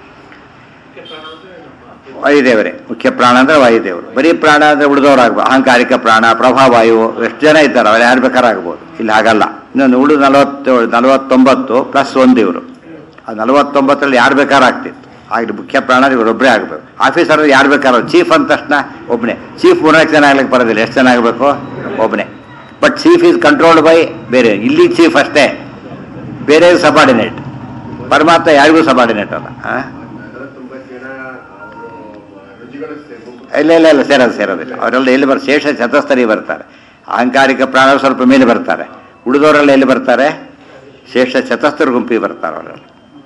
Speaker 1: ವಾಯುದೇವರೇ ಮುಖ್ಯ ಪ್ರಾಣ ಅಂದ್ರೆ ವಾಯುದೇವರು ಬರೀ ಪ್ರಾಣ ಅಂದ್ರೆ ಉಳಿದವರಾಗ್ಬೋದು ಅಹಂಕಾರಿಕ ಪ್ರಾಣ ಪ್ರಭಾವಾಯು ಎಷ್ಟು ಜನ ಇದ್ದಾರೆ ಅವ್ರು ಯಾರು ಬೇಕಾರಾಗ್ಬೋದು ಇಲ್ಲಿ ಹಾಗಲ್ಲ ಇನ್ನೊಂದು ಉಳಿದು ನಲವತ್ತೇಳು ನಲವತ್ತೊಂಬತ್ತು ಪ್ಲಸ್ ಒಂದು ಇವರು ಆ ನಲವತ್ತೊಂಬತ್ತರಲ್ಲಿ ಯಾರು ಬೇಕಾರಾಗ್ತಿತ್ತು ಆಗಲಿ ಮುಖ್ಯ ಪ್ರಾಣ ಇವರೊಬ್ಬರೇ ಆಗಬೇಕು ಆಫೀಸರ್ ಯಾರು ಬೇಕಾರೋ ಚೀಫ್ ಅಂದ ತಕ್ಷಣ ಒಬ್ಬನೇ ಚೀಫ್ ಮೂರ್ನಾಲ್ಕು ಜನ ಆಗ್ಲಿಕ್ಕೆ ಬರೋದಿಲ್ಲ ಎಷ್ಟು ಜನ ಆಗಬೇಕು ಒಬ್ಬನೇ but chief is controlled by ಬೇರೆ ಇಲ್ಲಿ ಚೀಫ್ ಅಷ್ಟೇ ಬೇರೆ ಸಬಾರ್ಡಿನೇಟ್ ಪರಮಾತ್ಮ ಯಾರಿಗೂ ಸಬಾರ್ಡಿನೇಟ್ ಅಲ್ಲ ಆ?
Speaker 2: ನಲವತ್ತೊಂಬತ್ತು ಜನ ಅವರು ರುಚಿಗಳು ಗುಂಪು
Speaker 1: ಇಲ್ಲ ಇಲ್ಲ ಇಲ್ಲ ಸೇರೋದು ಸೇರೋದಿಲ್ಲ ಅವರೆಲ್ಲ ಎಲ್ಲಿ ಬರ್ ಶೇಷ ಚತಸ್ತರಿ ಬರ್ತಾರೆ ಅಹಂಕಾರಿಕ ಪ್ರಾಣ ಸ್ವಲ್ಪ ಮೇಲೆ ಬರ್ತಾರೆ ಉಳಿದವರೆಲ್ಲ ಎಲ್ಲಿ ಬರ್ತಾರೆ ಶೇಷ ಚತಸ್ಥರ ಗುಂಪಿಗೆ ಬರ್ತಾರೆ ಅವರೆಲ್ಲ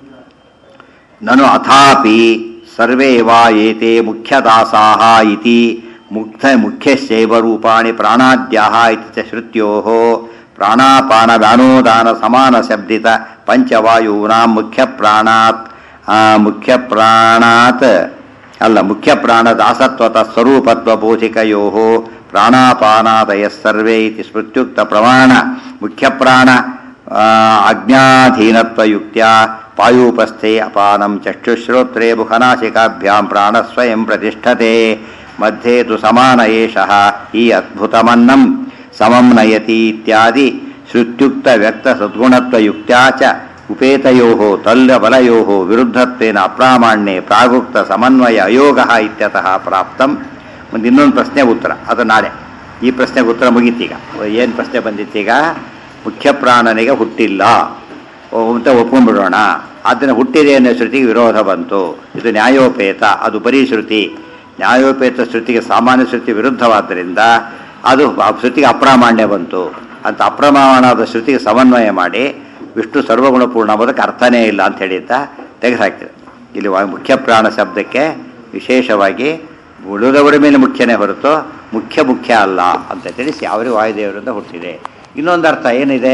Speaker 1: ನನು ಅಥಾಪಿ ಸರ್ವೇ ವಾ ಏತೆ ಮುಖ್ಯದಾಸಾಹ ಇತಿ ಮುಕ್ತ ಮುಖ್ಯಸ್ಯೈವ ರೂಪಾಣಿ ಪ್ರಾಣಾದ್ಯಾಹ ಇತಿ ಚ ಶ್ರುತ್ಯೋಃ ಪ್ರಾಣಾಪಾನ ವ್ಯಾನೋದಾನ ಸಮಾನ ಶಬ್ದಿತ ಪಂಚವಾಯೂನಾಂ ಮುಖ್ಯ ಪ್ರಾಣಾತ್ ಆ, ಮುಖ್ಯ ಪ್ರಾಣಾತ್ ಅಲ್ಲ ಮುಖ್ಯ ಪ್ರಾಣ ದಾಸತ್ವತ ಸ್ವರೂಪತ್ವ ಬೋಧಿಕಯೋ ಪ್ರಾಣಾಪಾನಾದಯ ಸರ್ವೇ ಇತಿ ಸ್ಮೃತ್ಯುಕ್ತ ಪ್ರಮಾಣ ಮುಖ್ಯ ಪ್ರಾಣ ಆ, ಅಜ್ಞಾಧೀನತ್ವಯುಕ್ತ್ಯ ಪಾಯೂಪಸ್ಥೆ ಅಪಾನಂ ಚಕ್ಷುಶ್ರೋತ್ರೇ ಮುಖನಾಸಿಕಾಭ್ಯಾಂ ಪ್ರಾಣ ಸ್ವಯಂ ಪ್ರತಿಷ್ಠತೆ ಮಧ್ಯೆ ತು ಸಮಾನ ಏಷಃ ಈ ಅದ್ಭುತಮನ್ನಂ ಸಮಂ ನಯತಿ ಇತ್ಯಾದಿ ಶ್ರುತ್ಯುಕ್ತ ವ್ಯಕ್ತ ಸದ್ಗುಣತ್ವಯುಕ್ತ್ಯಾ ಚ ಉಪೇತಯೋ ತಲ್ಲಬಲಯೋ ವಿರುದ್ಧತ್ವೇನ ಅಪ್ರಾಮಾಣ್ಯೆ ಪ್ರಾಗುಕ್ತ ಸಮನ್ವಯ ಅಯೋಗ ಇತ್ಯತಃ ಪ್ರಾಪ್ತಂ ಒಂದು ಇನ್ನೊಂದು ಪ್ರಶ್ನೆ ಉತ್ತರ ಅದು ನಾಳೆ ಈ ಪ್ರಶ್ನೆಗೆ ಉತ್ತರ ಮುಗೀತೀಗ ಏನು ಪ್ರಶ್ನೆ ಬಂದಿತ್ತೀಗ ಮುಖ್ಯ ಪ್ರಾಣನಿಗೆ ಹುಟ್ಟಿಲ್ಲ ಓ, ಅಂತ ಒಪ್ಕೊಂಡ್ಬಿಡೋಣ ಅದನ್ನು ಹುಟ್ಟಿದೆ ಅನ್ನೋ ಶ್ರುತಿಗೆ ವಿರೋಧ ಬಂತು ಇದು ನ್ಯಾಯೋಪೇತ ಅದು ಬರೀ ಶ್ರುತಿ ನ್ಯಾಯೋಪೇತ ಶ್ರುತಿಗೆ ಸಾಮಾನ್ಯ ಶ್ರುತಿ ವಿರುದ್ಧವಾದ್ದರಿಂದ ಅದು ಆ ಶ್ರುತಿಗೆ ಅಪ್ರಾಮಾಣ್ಯ ಬಂತು ಅಂತ ಅಪ್ರಮಾಣವಾದ ಶ್ರುತಿಗೆ ಸಮನ್ವಯ ಮಾಡಿ ವಿಷ್ಣು ಸರ್ವಗುಣಪೂರ್ಣ ಅನ್ನೋದಕ್ಕೆ ಅರ್ಥನೇ ಇಲ್ಲ ಅಂತ ಹೇಳಿದ್ದ ತೆಗೆದುಹಾಕ್ತಿದೆ ಇಲ್ಲಿ ವಾ- ಮುಖ್ಯ ಪ್ರಾಣ ಶಬ್ದಕ್ಕೆ ವಿಶೇಷವಾಗಿ ಉಳಿದವರ ಮೇಲೆ ಮುಖ್ಯನೇ ಹೊರತು ಮುಖ್ಯ ಮುಖ್ಯ ಅಲ್ಲ ಅಂತ ತಿಳಿಸಿ ಅವರೇ ವಾಯುದೇವರಿಂದ ಹುಟ್ಟಿದೆ ಇನ್ನೊಂದು ಅರ್ಥ ಏನಿದೆ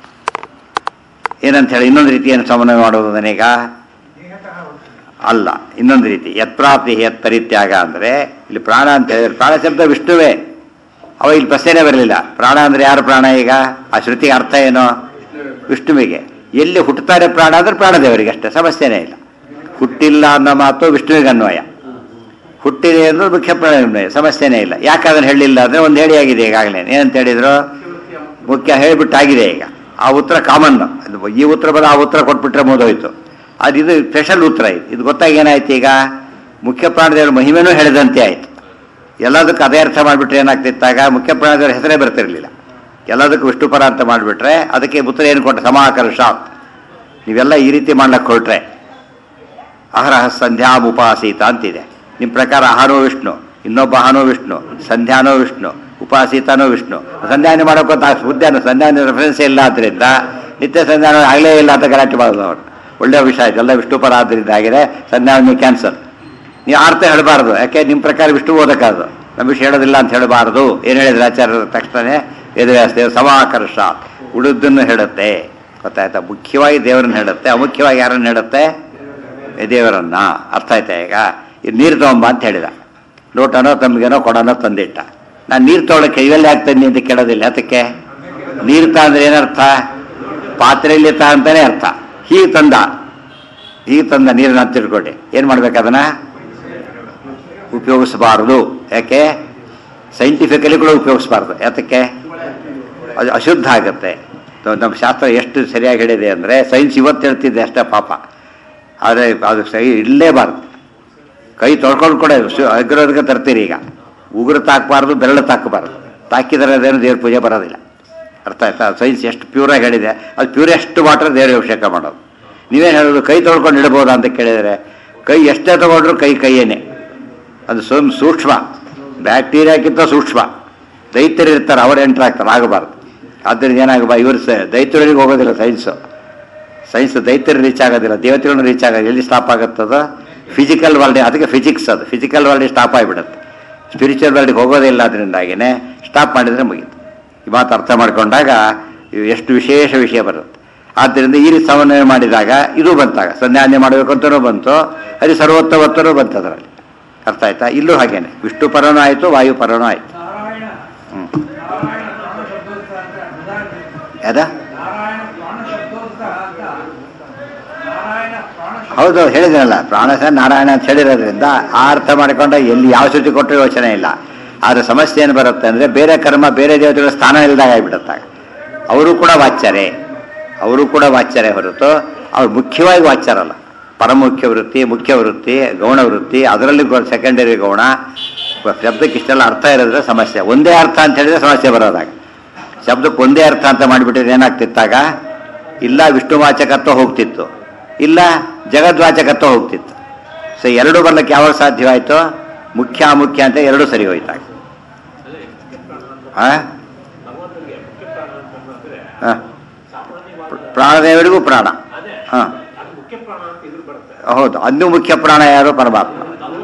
Speaker 1: ಏನಂತ ಹೇಳಿ ಇನ್ನೊಂದು ರೀತಿಯನ್ನು ಸಮನ್ವಯ ಮಾಡೋದು ನನಗ ಅಲ್ಲ ಇನ್ನೊಂದು ರೀತಿ ಯತ್ಪ್ರಾಪ್ತಿ ಯತ್ ಪರಿತ್ಯಾಗ ಅಂದರೆ ಇಲ್ಲಿ ಪ್ರಾಣ ಅಂತ ಹೇಳಿದ್ರೆ ಪ್ರಾಣ ಶಬ್ದ ವಿಷ್ಣುವೇ ಅವ ಇಲ್ಲಿ ಪ್ರಶ್ನೆ ಬರಲಿಲ್ಲ ಪ್ರಾಣ ಅಂದ್ರೆ ಯಾರು ಪ್ರಾಣ ಈಗ ಆ ಶ್ರುತಿಗೆ ಅರ್ಥ ಏನು ವಿಷ್ಣುವಿಗೆ ಎಲ್ಲಿ ಹುಟ್ಟುತ್ತಾರೆ ಪ್ರಾಣ ಅಂದ್ರೆ ಪ್ರಾಣದೇವರಿಗೆ ಅಷ್ಟೇ ಸಮಸ್ಯೆನೇ ಇಲ್ಲ ಹುಟ್ಟಿಲ್ಲ ಅನ್ನೋ ಮಾತು ವಿಷ್ಣುವಿಗೆ ಅನ್ವಯ ಹುಟ್ಟಿದೆ ಅಂದ್ರೆ ಮುಖ್ಯ ಪ್ರಾಣ ಅನ್ವಯ ಸಮಸ್ಯೆನೇ ಇಲ್ಲ ಯಾಕೆ ಅದನ್ನು ಹೇಳಿಲ್ಲ ಅಂದ್ರೆ ಒಂದು ಹೇಳಿ ಆಗಿದೆ ಈಗಾಗಲೇ ಏನಂತ ಹೇಳಿದ್ರು ಮುಖ್ಯ ಹೇಳಿಬಿಟ್ಟಾಗಿದೆ ಈಗ ಆ ಉತ್ತರ ಕಾಮನ್ ಈ ಉತ್ತರ ಬದ ಆ ಉತ್ತರ ಕೊಟ್ಬಿಟ್ರೆ ಮುಗಿದೋಯ್ತು ಅದು ಇದು ಸ್ಪೆಷಲ್ ಉತ್ತರ ಇದು ಇದು ಗೊತ್ತಾಗಿ ಏನಾಯ್ತು ಈಗ ಮುಖ್ಯ ಪ್ರಾಣದೇವರ ಮಹಿಮೆನೂ ಹೇಳಿದಂತೆ ಆಯ್ತು ಎಲ್ಲದಕ್ಕೂ ಅದೇ ಅರ್ಥ ಮಾಡಿಬಿಟ್ರೆ ಏನಾಗ್ತಿತ್ತಾಗ ಮುಖ್ಯ ಪ್ರಾಣದೇವರ ಹೆಸರೇ ಬರ್ತಿರ್ಲಿಲ್ಲ ಎಲ್ಲದಕ್ಕೂ ವಿಷ್ಣುಪರ ಅಂತ ಮಾಡಿಬಿಟ್ರೆ ಅದಕ್ಕೆ ಉತ್ತರ ಏನು ಕೊಟ್ಟ ಸಮಾಕರ್ಷ ನೀವೆಲ್ಲ ಈ ರೀತಿ ಮಾಡ್ಲಕ್ಕೆ ಹೊರಟ್ರೆ ಅಹರಹ ಸಂಧ್ಯಾಂ ಉಪಾಸೀತ ಅಂತಿದೆ ನಿಮ್ಮ ಪ್ರಕಾರ ಅಹನೋ ವಿಷ್ಣು ಇನ್ನೊಬ್ಬ ಅಹನೋ ವಿಷ್ಣು ಸಂಧ್ಯಾನೋ ವಿಷ್ಣು ಉಪಾಸೀತನೋ ವಿಷ್ಣು ಸಂಧ್ಯಾನ ಮಾಡೋಕ್ಕಂತ ಉದ್ಯಾನ ಸಂಧ್ಯಾನ ರೆಫರೆನ್ಸ್ ಇಲ್ಲ ಆದ್ದರಿಂದ ನಿತ್ಯ ಸಂಧ್ಯಾನ ಆಗಲೇ ಇಲ್ಲ ಅಂತ ಗಲಾಟೆ ಮಾಡೋದು ಅವರು ಒಳ್ಳೆಯ ವಿಷಯ ಇದೆಲ್ಲ ವಿಷ್ಣುಪರ ಆದ್ದರಿಂದ ಆಗಿದೆ ಸಂಧ್ಯಾನ ಕ್ಯಾನ್ಸಲ್ ನೀವು ಅರ್ಥ ಹೇಳಬಾರ್ದು ಯಾಕೆ ನಿಮ್ಮ ಪ್ರಕಾರ ವಿಷ್ಣು ಓದಕ್ಕಾದ್ರು ನಮ್ಮ ವಿಷಯ ಹೇಳೋದಿಲ್ಲ ಅಂತ ಹೇಳಬಾರ್ದು ಏನು ಹೇಳಿದ್ರೆ ಆಚಾರ್ಯರ ತಕ್ಷಣ ಎದುರಾಸ್ತೇವೆ ಸಮಾಕರ್ಷ ಉಳಿದನ್ನು ಹೇಳುತ್ತೆ ಗೊತ್ತಾಯ್ತಾ ಮುಖ್ಯವಾಗಿ ದೇವರನ್ನ ಹೇಳುತ್ತೆ ಅಮುಖ್ಯವಾಗಿ ಯಾರನ್ನು ಹೇಳುತ್ತೆ ದೇವರನ್ನ ಅರ್ಥ ಆಯ್ತಾ ಈಗ ಇದು ನೀರು ತಗೊಂಬ ಅಂತ ಹೇಳಿದ ಲೋಟನೋ ತಮ್ಗೆನೋ ಕೊಡನೋ ತಂದಿಟ್ಟ ನಾನು ನೀರು ತೊಗೊಳಕ್ಕೆ ಇವೆಲ್ಲ ಆಗ್ತದೆ ಅಂತ ಕೇಳೋದಿಲ್ಲ ಅದಕ್ಕೆ ನೀರು ತಾ ಅಂದ್ರೆ ಏನರ್ಥ ಪಾತ್ರೆಯಲ್ಲಿ ತಾ ಅಂತಾನೆ ಅರ್ಥ ಹೀಗೆ ತಂದ ಹೀಗೆ ತಂದ ನೀರನ್ನ ಅಂತ ತಿಳ್ಕೊಳ್ಳಿ ಏನು ಮಾಡ್ಬೇಕು ಅದನ್ನ ಉಪಯೋಗಿಸಬಾರದು ಯಾಕೆ ಸೈಂಟಿಫಿಕಲಿ ಕೂಡ ಉಪಯೋಗಿಸಬಾರ್ದು ಯಾತಕ್ಕೆ ಅದು ಅಶುದ್ಧ ಆಗುತ್ತೆ ತ- ನಮ್ಮ ಶಾಸ್ತ್ರ ಎಷ್ಟು ಸರಿಯಾಗಿ ಹೇಳಿದೆ ಅಂದರೆ ಸೈನ್ಸ್ ಇವತ್ತು ಹೇಳ್ತಿದ್ದೆ ಅಷ್ಟೇ ಪಾಪ ಆದರೆ ಅದು ಸರಿ ಇರಲೇಬಾರ್ದು ಕೈ ತೊಳ್ಕೊಂಡು ಕೂಡ ಸು- ಅಗ್ರದಕ್ಕೆ ತರ್ತೀರಿ ಈಗ ಉಗುರು ತಾಕಬಾರ್ದು ಬೆರಳು ತಾಕಬಾರ್ದು ತಾಕಿದರೆ ಅದೇನು ದೇವ್ರ ಪೂಜೆ ಬರೋದಿಲ್ಲ ಅರ್ಥ ಆಯ್ತಾ ಸೈನ್ಸ್ ಎಷ್ಟು ಪ್ಯೂರಾಗಿ ಹೇಳಿದೆ ಅದು ಪ್ಯೂರೆಸ್ಟ್ ವಾಟರ್ ದೇವ್ರ ಅಭಿಷೇಕ ಮಾಡೋದು ನೀವೇನು ಹೇಳೋದು ಕೈ ತೊಳ್ಕೊಂಡು ಇಡ್ಬೋದಾ ಅಂತ ಕೇಳಿದರೆ ಕೈ ಎಷ್ಟೇ ತಗೊಂಡ್ರು ಕೈ ಕೈಯೇನೆ ಅದು ಸ್ವಯಂ ಸೂಕ್ಷ್ಮ ಬ್ಯಾಕ್ಟೀರಿಯಾಕ್ಕಿಂತ ಸೂಕ್ಷ್ಮ ದೈತ್ಯರು ಇರ್ತಾರೆ ಅವ್ರು ಎಂಟ್ರ್ ಆಗ್ತಾರೆ ಆಗಬಾರ್ದು ಆದ್ದರಿಂದ ಏನಾಗಬಾ ಇವರು ಸ ದೈತ್ಯರಿಗೆ ಹೋಗೋದಿಲ್ಲ ಸೈನ್ಸು ಸೈನ್ಸ್ ದೈತ್ಯರು ರೀಚ್ ಆಗೋದಿಲ್ಲ ದೇವತೆಗಳನ್ನು ರೀಚ್ ಆಗೋದು ಎಲ್ಲಿ ಸ್ಟಾಪ್ ಆಗುತ್ತದ ಫಿಸಿಕಲ್ ವರ್ಲ್ಡ್ ಅದಕ್ಕೆ ಫಿಸಿಕ್ಸ್ ಅದು ಫಿಸಿಕಲ್ ವರ್ಲ್ಡ್ ಸ್ಟಾಪ್ ಆಗಿಬಿಡುತ್ತೆ ಸ್ಪಿರಿಚುವಲ್ ವರ್ಲ್ಡ್ಗೆ ಹೋಗೋದೇ ಇಲ್ಲ ಅದರಿಂದಾಗಿನೇ ಸ್ಟಾಪ್ ಮಾಡಿದರೆ ಮುಗೀತು ಈ ಮಾತು ಅರ್ಥ ಮಾಡ್ಕೊಂಡಾಗ ಇವು ಎಷ್ಟು ವಿಶೇಷ ವಿಷಯ ಬರುತ್ತೆ ಆದ್ದರಿಂದ ಈ ರೀತಿ ಸಮನ್ವಯ ಮಾಡಿದಾಗ ಇದು ಬಂತಾಗ ಸಂಧ್ಯಾನ್ಯ ಮಾಡಬೇಕು ಅಂತಲೂ ಬಂತು ಅದು ಸರ್ವೋತ್ತಮತ್ತನೂ ಬಂತು ಅದರಲ್ಲಿ ಅರ್ಥ ಆಯ್ತಾ ಇಲ್ಲೂ ಹಾಗೇನೆ ವಿಷ್ಣು ಪರನೂ ಆಯಿತು ವಾಯು ಪರನೂ ಆಯಿತು
Speaker 3: ನಾರಾಯಣ
Speaker 1: ಹ್ಞೂ
Speaker 3: ನಾರಾಯಣ ಪ್ರಾಣ ಶಬ್ದೋತ್ಸ ಅಂತ ಉದಾಹರಣೆ
Speaker 1: ಯಾದ
Speaker 3: ನಾರಾಯಣ ಪ್ರಾಣ ಶಬ್ದೋತ್ಸ ಅಂತ ನಾರಾಯಣ ಪ್ರಾಣ ಶಬ್ದ
Speaker 1: ಹೌದು ಹೇಳಿದ್ರಲ್ಲ ಪ್ರಾಣಸ ನಾರಾಯಣ ಅಂತ ಹೇಳಿರೋದ್ರಿಂದ ಆ ಅರ್ಥ ಮಾಡಿಕೊಂಡ್ರೆ ಎಲ್ಲಿ ಯಾವ ಸೂಚಿ ಕೊಟ್ಟರು ಯೋಚನೆ ಇಲ್ಲ ಆದ್ರೆ ಸಮಸ್ಯೆ ಏನು ಬರುತ್ತೆ ಅಂದರೆ ಬೇರೆ ಕರ್ಮ ಬೇರೆ ದೇವತೆಗಳ ಸ್ಥಾನ ಇಲ್ದಾಗ ಆಗಿಬಿಡುತ್ತಾಗ ಅವರು ಕೂಡ ವಾಚ್ಯರೇ ಅವರು ಕೂಡ ವಾಚ್ಯರೇ ಹೊರತು ಅವ್ರು ಮುಖ್ಯವಾಗಿ ವಾಚ್ಯರಲ್ಲ ಪರಮುಖ್ಯ ವೃತ್ತಿ ಮುಖ್ಯ ವೃತ್ತಿ ಗೌಣ ವೃತ್ತಿ ಅದರಲ್ಲಿ ಸೆಕೆಂಡರಿ ಗೌಣ ಶಬ್ದಕ್ಕೆ ಇಷ್ಟೆಲ್ಲ ಅರ್ಥ ಇರೋದ್ರೆ ಸಮಸ್ಯೆ ಒಂದೇ ಅರ್ಥ ಅಂತ ಹೇಳಿದ್ರೆ ಸಮಸ್ಯೆ ಬರೋದಾಗ ಶಬ್ದಕ್ಕೆ ಒಂದೇ ಅರ್ಥ ಅಂತ ಮಾಡಿಬಿಟ್ಟಿದ್ರೆ ಏನಾಗ್ತಿತ್ತಾಗ ಇಲ್ಲ ವಿಷ್ಣುವಾಚಕತ್ವ ಹೋಗ್ತಿತ್ತು ಇಲ್ಲ ಜಗದ್ವಾಚಕತ್ವ ಹೋಗ್ತಿತ್ತು ಸೊ ಎರಡು ಬರ್ಲಿಕ್ಕೆ ಯಾವಾಗ ಸಾಧ್ಯವಾಯಿತು ಮುಖ್ಯ ಅಮುಖ್ಯ ಅಂತ ಎರಡೂ ಸರಿ ಹೋಯ್ತಾಗ ಆ? ಆ. ಪ್ರಾಣದೇವರಿಗೂ ಪ್ರಾಣ ಹಾ ಹೌದು ಅದು ಮುಖ್ಯ ಪ್ರಾಣ ಯಾರು ಪರಮಾತ್ಮ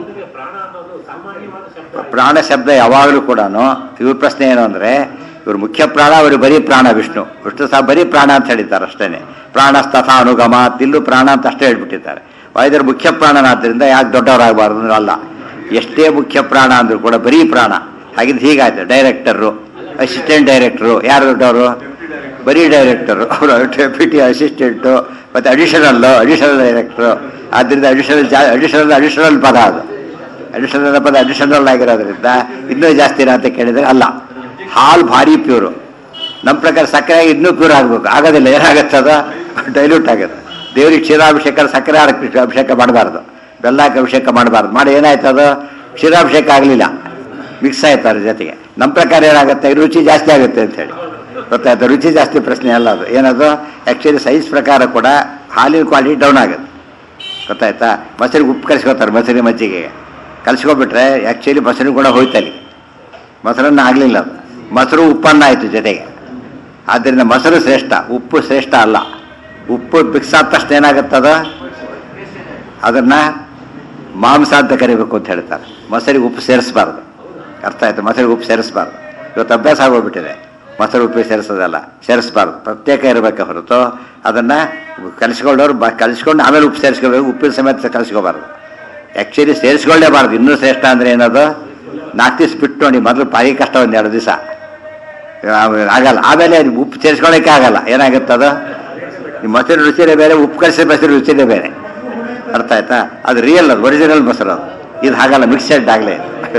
Speaker 1: ಪ್ರಾಣ ಶಬ್ದ ಯಾವಾಗಲೂ ಕೂಡ ಇವ್ರ ಪ್ರಶ್ನೆ ಏನು ಅಂದ್ರೆ ಇವ್ರು ಮುಖ್ಯ ಪ್ರಾಣ ಅವರು ಬರೀ ಪ್ರಾಣ ವಿಷ್ಣು ವಿಷ್ಣು ಸಹ ಬರೀ ಪ್ರಾಣ ಅಂತ ಹೇಳಿದ್ದಾರೆ ಅಷ್ಟೇನೆ ಪ್ರಾಣ ತಥಾ ಅನುಗಮ ತಿಲ್ಲು ಪ್ರಾಣ ಅಂತ ಅಷ್ಟೇ ಹೇಳ್ಬಿಟ್ಟಿದ್ದಾರೆ ವಾಯುದೇವರು ಮುಖ್ಯ ಪ್ರಾಣನಾದ್ರಿಂದ ಯಾಕೆ ದೊಡ್ಡವರಾಗಬಾರ್ದು ಅಂದ್ರೆ ಅಲ್ಲ ಎಷ್ಟೇ ಮುಖ್ಯ ಪ್ರಾಣ ಅಂದ್ರೂ ಕೂಡ ಬರೀ ಪ್ರಾಣ ಹಾಗಿದ್ದು ಹೀಗಾಯ್ತು ಡೈರೆಕ್ಟರು ಅಸಿಸ್ಟೆಂಟ್ ಡೈರೆಕ್ಟರು ಯಾರು ದೊಡ್ಡವರು ಬರೀ ಡೈರೆಕ್ಟರು ಅವರು ಡೆಪ್ಯೂಟಿ ಅಸಿಸ್ಟೆಂಟು ಮತ್ತು ಅಡಿಷನಲ್ಲು ಅಡಿಷನಲ್ ಡೈರೆಕ್ಟ್ರು ಆದ್ದರಿಂದ ಅಡಿಷನಲ್ ಜಾ ಅಡಿಷನಲ್ ಅಡಿಷನಲ್ ಪದ ಅದು ಅಡಿಷನಲ್ ಪದ ಅಡಿಷನಲ್ ಆಗಿರೋದ್ರಿಂದ ಇನ್ನೂ ಜಾಸ್ತಿನ ಅಂತ ಕೇಳಿದರೆ ಅಲ್ಲ ಹಾಲು ಭಾರಿ ಪ್ಯೂರು ನಮ್ಮ ಪ್ರಕಾರ ಸಕ್ಕರೆ ಆಗಿ ಇನ್ನೂ ಪ್ಯೂರ್ ಆಗಬೇಕು ಆಗೋದಿಲ್ಲ ಏನಾಗುತ್ತೆ ಅದು ಡೈಲ್ಯೂಟ್ ಆಗುತ್ತೆ ದೇವರಿಗೆ ಕ್ಷೀರಾಭಿಷೇಕ ಸಕ್ಕರೆ ಹಾಕಿ ಅಭಿಷೇಕ ಮಾಡಬಾರ್ದು ಬೆಲ್ಲ ಹಾಕಿ ಅಭಿಷೇಕ ಮಾಡಬಾರ್ದು ಮಾಡಿ ಏನಾಯ್ತು ಅದು ಕ್ಷೀರಾಭಿಷೇಕ ಆಗಲಿಲ್ಲ ಮಿಕ್ಸ್ ಆಯ್ತು ಅದ್ರ ಜೊತೆಗೆ ನಮ್ಮ ಪ್ರಕಾರ ಏನಾಗುತ್ತೆ ರುಚಿ ಜಾಸ್ತಿ ಆಗುತ್ತೆ ಅಂತ ಹೇಳಿ ಗೊತ್ತಾಯ್ತು ರುಚಿ ಜಾಸ್ತಿ ಪ್ರಶ್ನೆ ಅಲ್ಲ ಅದು ಏನದು ಆ್ಯಕ್ಚುಲಿ ಸೈನ್ಸ್ ಪ್ರಕಾರ ಕೂಡ ಹಾಲಿನ ಕ್ವಾಲಿಟಿ ಡೌನ್ ಆಗುತ್ತೆ ಗೊತ್ತಾಯ್ತಾ ಮೊಸರಿಗೆ ಉಪ್ಪು ಕಲಿಸ್ಕೋತಾರೆ ಮೊಸರಿಗೆ ಮಜ್ಜಿಗೆಗೆ ಕಲಿಸ್ಕೊಬಿಟ್ರೆ ಆ್ಯಕ್ಚುಲಿ ಮೊಸರು ಕೂಡ ಹೋಯ್ತು ಅಲ್ಲಿ ಮೊಸರನ್ನ ಆಗಲಿಲ್ಲ ಅದು ಮೊಸರು ಉಪ್ಪನ್ನ ಆಯಿತು ಜೊತೆಗೆ ಆದ್ದರಿಂದ ಮೊಸರು ಶ್ರೇಷ್ಠ ಉಪ್ಪು ಶ್ರೇಷ್ಠ ಅಲ್ಲ ಉಪ್ಪು ಮಿಕ್ಸ್ ಆದ ತಕ್ಷಣ ಏನಾಗುತ್ತದ ಅದನ್ನು ಮಾಂಸ ಅಂತ ಕರಿಬೇಕು ಅಂತ ಹೇಳ್ತಾರೆ ಮೊಸರಿಗೆ ಉಪ್ಪು ಸೇರಿಸಬಾರ್ದು ಅರ್ಥ ಆಯ್ತು ಮೊಸರಿಗೆ ಉಪ್ಪು ಸೇರಿಸಬಾರ್ದು ಇವತ್ತು ಅಭ್ಯಾಸ ಆಗೋಗ್ಬಿಟ್ಟಿದೆ ಮೊಸರು ಉಪ್ಪು ಸೇರಿಸೋದಲ್ಲ ಸೇರಿಸಬಾರ್ದು ಪ್ರತ್ಯೇಕ ಇರಬೇಕೆ ಹೊರತು ಅದನ್ನು ಕಲಿಸ್ಕೊಂಡವ್ರು ಬ ಕಲಿಸ್ಕೊಂಡು ಆಮೇಲೆ ಉಪ್ಪು ಸೇರಿಸ್ಕೋಬೇಕು ಉಪ್ಪಿನ ಸಮೇತ ಕಲಿಸ್ಕೋಬಾರ್ದು ಆ್ಯಕ್ಚುಲಿ ಸೇರಿಸ್ಕೊಳ್ಳೇಬಾರ್ದು ಇನ್ನೂ ಶ್ರೇಷ್ಠ ಅಂದರೆ ಏನದು ನಾಲ್ಕು ದಿವಸ ಬಿಟ್ಟು ನೋಡಿ ಮೊದಲು ಭಾರಿ ಕಷ್ಟ ಒಂದು ಎರಡು ದಿವಸ ಆಗಲ್ಲ ಆಮೇಲೆ ಅದು ಉಪ್ಪು ಸೇರಿಸ್ಕೊಳ್ಳೋಕೆ ಆಗಲ್ಲ ಏನಾಗುತ್ತದು ಈ ಮೊಸರು ರುಚಿನೇ ಬೇರೆ ಉಪ್ಪು ಕಲಿಸಿದ ಮೊಸರು ರುಚಿನೇ ಬೇರೆ ಅರ್ಥ ಆಯ್ತಾ ಅದು ರಿಯಲ್ ಅದು ಒರಿಜಿನಲ್ ಮೊಸರು ಅದು ಇದು ಹಾಗಲ್ಲ ಮಿಕ್ಸೆಡ್ ಆಗಲೇ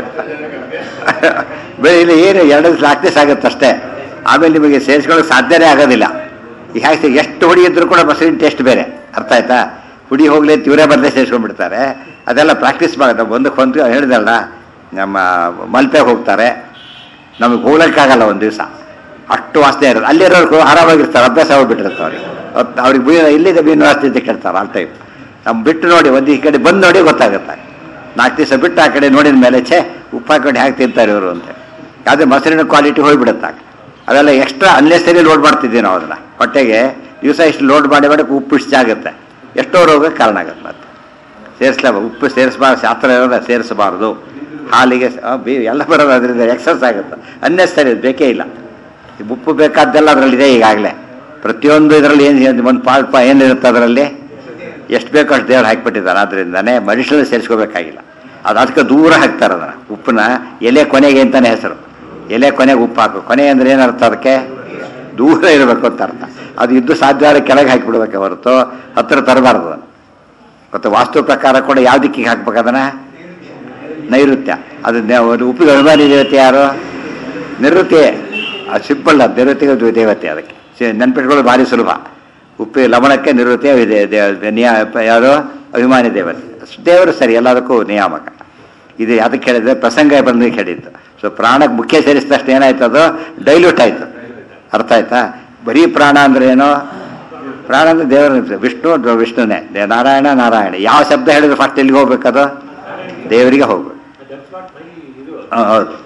Speaker 1: ಬೇರೆ ಇಲ್ಲಿ ಏನು ಎರಡು ದಿವಸ ನಾಲ್ಕು ದಿವಸ ಆಗುತ್ತೆ ಅಷ್ಟೇ ಆಮೇಲೆ ನಿಮಗೆ ಸೇರಿಸ್ಕೊಳ್ಳೋಕೆ ಸಾಧ್ಯನೇ ಆಗೋದಿಲ್ಲ ಈಗ ಹಾಗೆ ಎಷ್ಟು ಹುಡಿ ಇದ್ರೂ ಕೂಡ ಮೊಸರಿನ ಟೇಸ್ಟ್ ಬೇರೆ ಅರ್ಥ ಆಯ್ತಾ ಹುಡಿ ಹೋಗ್ಲಿ ಅಂತ ಇವರೇ ಬದಲೇ ಸೇರಿಸ್ಕೊಂಡ್ಬಿಡ್ತಾರೆ ಅದೆಲ್ಲ ಪ್ರಾಕ್ಟೀಸ್ ಮಾಡುತ್ತೆ ಒಂದಕ್ಕೆ ಒಂದು ಹೇಳಿದಲ್ಲ ನಮ್ಮ ಮಲ್ಪೆಗೆ ಹೋಗ್ತಾರೆ ನಮಗೆ ಹೋಗ್ಲಿಕ್ಕಾಗಲ್ಲ ಒಂದು ದಿವಸ ಅಷ್ಟು ವಾಸನೆ ಇರೋದು ಅಲ್ಲಿರೋರು ಆರಾಮಾಗಿರ್ತಾರೆ ಅಭ್ಯಾಸ ಹೋಗ್ಬಿಟ್ಟಿರುತ್ತೆ ಅವ್ರಿಗೆ ಅವತ್ತು ಅವ್ರಿಗೆ ಮೀನು ಇಲ್ಲಿದೆ ಮೀನು ವಾಸನೆ ಅಂತ ಕೇಳ್ತಾರೆ ಆ ಟೈಮ್ ನಮ್ಮ ಬಿಟ್ಟು ನೋಡಿ ಒಂದು ಈ ಕಡೆ ಬಂದು ನೋಡಿ ಗೊತ್ತಾಗುತ್ತೆ ನಾಲ್ಕು ದಿವಸ ಬಿಟ್ಟು ಆ ಕಡೆ ನೋಡಿದ ಮೇಲೆ ಛೇ ಉಪ್ಪು ಹಾಕೊಂಡು ಹೇಗೆ ತಿಂತಾರೆ ಇವರು ಅಂತ ಯಾವುದೇ ಮೊಸರಿನ ಕ್ವಾಲಿಟಿ ಹೋಗ್ಬಿಡುತ್ತೆ ಅದೆಲ್ಲ ಎಕ್ಸ್ಟ್ರಾ ಅನ್ನೆಸರಿ ಲೋಡ್ ಮಾಡ್ತಿದ್ದೀವಿ ನಾವು ಅದನ್ನು ಹೊಟ್ಟೆಗೆ ದಿವಸ ಇಷ್ಟು ಲೋಡ್ ಮಾಡಿ ಮಾಡಿ ಉಪ್ಪು ಇಷ್ಟ ಆಗುತ್ತೆ ಎಷ್ಟೋ ರೋಗಕ್ಕೆ ಕಾರಣ ಆಗುತ್ತೆ ಮತ್ತೆ ಸೇರಿಸ್ಲೇಬಾರ್ದು ಉಪ್ಪು ಸೇರಿಸಬಾರ್ದು ಶಾಸ್ತ್ರ ಇರೋದ ಸೇರಿಸಬಾರ್ದು ಹಾಲಿಗೆ ಸ- ಆ, ಬಿ ಎಲ್ಲ ಬರೋದು ಅದರಿಂದ ಎಕ್ಸಸ್ ಆಗುತ್ತೆ ಅನ್ನೆಸರಿ ಬೇಕೇ ಇಲ್ಲ ಈ ಉಪ್ಪು ಬೇಕಾದ್ದೆಲ್ಲ ಅದರಲ್ಲಿದೆ ಈಗಾಗಲೇ ಪ್ರತಿಯೊಂದು ಇದರಲ್ಲಿ ಏನು ಒಂದು ಪಾಲ್ ಪಾ ಏನಿರುತ್ತೆ ಅದರಲ್ಲಿ ಎಷ್ಟು ಬೇಕೋ ಅಷ್ಟು ದೇವ್ರು ಹಾಕಿಬಿಟ್ಟಿದ್ದಾರೆ ಆದ್ದರಿಂದನೇ ಮನುಷ್ಯರು ಸೇರಿಸ್ಕೋಬೇಕಾಗಿಲ್ಲ ಅದು ಅದಕ್ಕೆ ದೂರ ಹಾಕ್ತಾರೆ ಅದನ್ನು ಉಪ್ಪನ್ನ ಎಲೆ ಕೊನೆಗೆ ಅಂತಾನೆ ಹೆಸರು ಎಲೆ ಕೊನೆಗೆ ಉಪ್ಪು ಹಾಕು ಕೊನೆ ಅಂದ್ರೆ ಏನರ್ಥ ಅದಕ್ಕೆ ದೂರ ಇರಬೇಕು ಅಂತ ಅರ್ಥ ಅದು ಇದ್ದು ಸಾಧ್ಯ ಆದ್ರೆ ಕೆಳಗೆ ಹಾಕಿಬಿಡ್ಬೇಕೆ ಹೊರತು ಹತ್ತಿರ ತರಬಾರ್ದು ಅದನ್ನು ಮತ್ತು ವಾಸ್ತು ಪ್ರಕಾರ ಕೂಡ ಯಾವ ದಿಕ್ಕಿಗೆ ಹಾಕ್ಬೇಕು ಅದನ್ನ ನೈಋತ್ಯ ಅದು ನೆ- ಒಂದು ಉಪ್ಪಿಗೆ ಅಭಿಮಾನಿ ದೇವತೆ ಯಾರು ನಿವೃತ್ತಿ ಅದು ಸಿಂಪಲ್ ಅದು ನಿವೃತ್ತಿಗೆ ಅದು ದೇವತೆ ಅದಕ್ಕೆ ಸಿ- ನೆನ್ಪಿಟ್ಕೊಳ್ಳೋದು ಭಾರಿ ಸುಲಭ ಉಪ್ಪಿ ಲವಣಕ್ಕೆ ನಿವೃತ್ತಿ ಇದೆ ದೇ- ನಿಯ ಯಾರು ಅಭಿಮಾನಿ ದೇವತೆ ದೇವರು ಸರಿ ಎಲ್ಲದಕ್ಕೂ ನಿಯಾಮಕ ಇದು ಅದಕ್ಕೆ ಹೇಳಿದ್ರೆ ಪ್ರಸಂಗ ಬಂದು ಹೇಳಿದ್ದು ಸೊ ಪ್ರಾಣಕ್ಕೆ ಮುಖ್ಯ ಸೇರಿಸಿದ ತಕ್ಷಣ ಏನಾಯ್ತು ಅದು ಡೈಲ್ಯೂಟ್ ಆಯ್ತು ಅರ್ಥ ಆಯ್ತಾ ಬರೀ ಪ್ರಾಣ ಅಂದ್ರೆ ಏನು ಪ್ರಾಣ ಅಂದ್ರೆ ದೇವರ ವಿಷ್ಣು ದ- ವಿಷ್ಣುನೇ ದೇ- ನಾರಾಯಣ ನಾರಾಯಣ ಯಾವ ಶಬ್ದ ಹೇಳಿದ್ರೆ ಫಸ್ಟ್ ಎಲ್ಲಿಗೆ ಹೋಗ್ಬೇಕದು ದೇವರಿಗೆ ಹೋಗ್ಬೇಕು
Speaker 4: That's what my ಇದು
Speaker 1: ಹಾ, ಹೌದು
Speaker 4: ಮುಖ್ಯ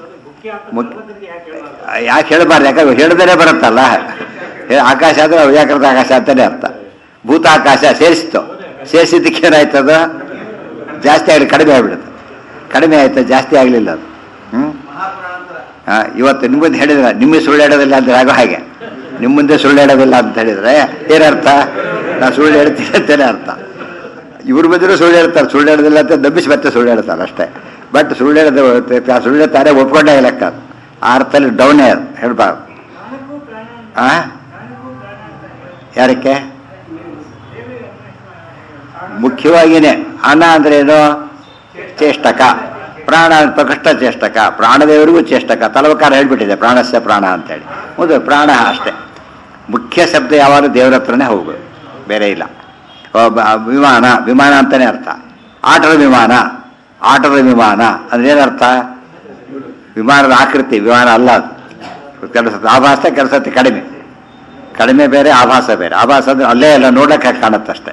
Speaker 1: ಮುಖ್ಯ ಯಾಕೆ ಹೇಳಬಾರ್ದು ಯಾಕಂದ್ರೆ ಹೇಳ್ದೇನೆ ಬರುತ್ತಲ್ಲ ಹೇ- ಆಕಾಶ ಅಂದ್ರೆ ಅವ್ಯಾಕೃತ ಆಕಾಶ ಅಂತಾನೆ ಅರ್ಥ ಭೂತ ಆಕಾಶ ಸೇರಿಸ್ತು ಸೇರಿಸಿದ್ದಕ್ಕೆ ಏನಾಯ್ತದ ಜಾಸ್ತಿ ಆಗಲಿ ಕಡಿಮೆ ಆಗ್ಬಿಡುತ್ತೆ ಕಡಿಮೆ ಆಯ್ತು ಜಾಸ್ತಿ ಆಗಲಿಲ್ಲ ಅದು ಹ್ಞೂ ಹಾ, ಇವತ್ತು ನಿಮ್ಮ ಮುಂದೆ ಹೇಳಿದ್ರೆ ನಿಮಗೆ ಸುಳ್ಳು ಹೇಳೋದಿಲ್ಲ ಅಂದ್ರೆ ಆಗೋ ಹಾಗೆ ನಿಮ್ಮ ಮುಂದೆ ಸುಳ್ಳು ಹೇಳೋದಿಲ್ಲ ಅಂತ ಹೇಳಿದ್ರೆ ಏನರ್ಥ ನಾ ಸುಳ್ಳು ಹೇಳ್ತೀನಿ ಅಂತಲೇ ಅರ್ಥ ಇವ್ರ ಬಂದರೂ ಸುಳ್ಳು ಹೇಳ್ತಾರೆ ಸುಳ್ಳು ಹೇಳೋದಿಲ್ಲ ಅಂತ ನಂಬಿಸಿ ಮತ್ತೆ ಸುಳ್ಳು ಹೇಳ್ತಾರೆ ಅಷ್ಟೇ ಬಟ್ ಸುಳ್ಳು ಹೇಳೋದು ಆ ಸುಳ್ಳು ಹೇಳ್ತಾರೆ ಒಪ್ಕೊಂಡೇ ಲೆಕ್ಕ ಅದು ಆ ಅರ್ಥದಲ್ಲಿ ಡೌನೇ ಅದು ಹೇಳ್ಬಾರ್ದು ಆ ಯಾರಕ್ಕೆ ಮುಖ್ಯವಾಗಿನೇ ಅನ್ನ ಅಂದ್ರೆ ಏನು ಚೇಷ್ಟಕ ಪ್ರಾಣ ಪ್ರಕೃಷ್ಟ ಚೇಷ್ಟಕ ಪ್ರಾಣದೇವರಿಗೂ ಚೇಷ್ಟಕ ತಲವಕಾರ ಹೇಳ್ಬಿಟ್ಟಿದೆ ಪ್ರಾಣಸ್ಯ ಪ್ರಾಣ ಅಂತೇಳಿ ಹೌದು ಪ್ರಾಣ ಅಷ್ಟೇ ಮುಖ್ಯ ಶಬ್ದ ಯಾವಾಗಲೂ ದೇವರ ಹತ್ರನೇ ಹೋಗ್ಬೇಕು ಬೇರೆ ಇಲ್ಲ ಒಬ್ಬ ವಿಮಾನ ವಿಮಾನ ಅಂತಾನೆ ಅರ್ಥ ಆಟದ ವಿಮಾನ ಆಟದ ವಿಮಾನ ಅಂದ್ರೆ ಏನರ್ಥ ವಿಮಾನದ ಆಕೃತಿ ವಿಮಾನ ಅಲ್ಲ ಅದು ಕೆಲಸ ಆಭಾಸ ಕೆಲಸ ಕಡಿಮೆ ಕಡಿಮೆ ಬೇರೆ ಆಭಾಸ ಬೇರೆ ಆಭಾಸ ಅಂದ್ರೆ ಅಲ್ಲೇ ಎಲ್ಲ ನೋಡಕ್ಕೆ ಕಾಣುತ್ತಷ್ಟೇ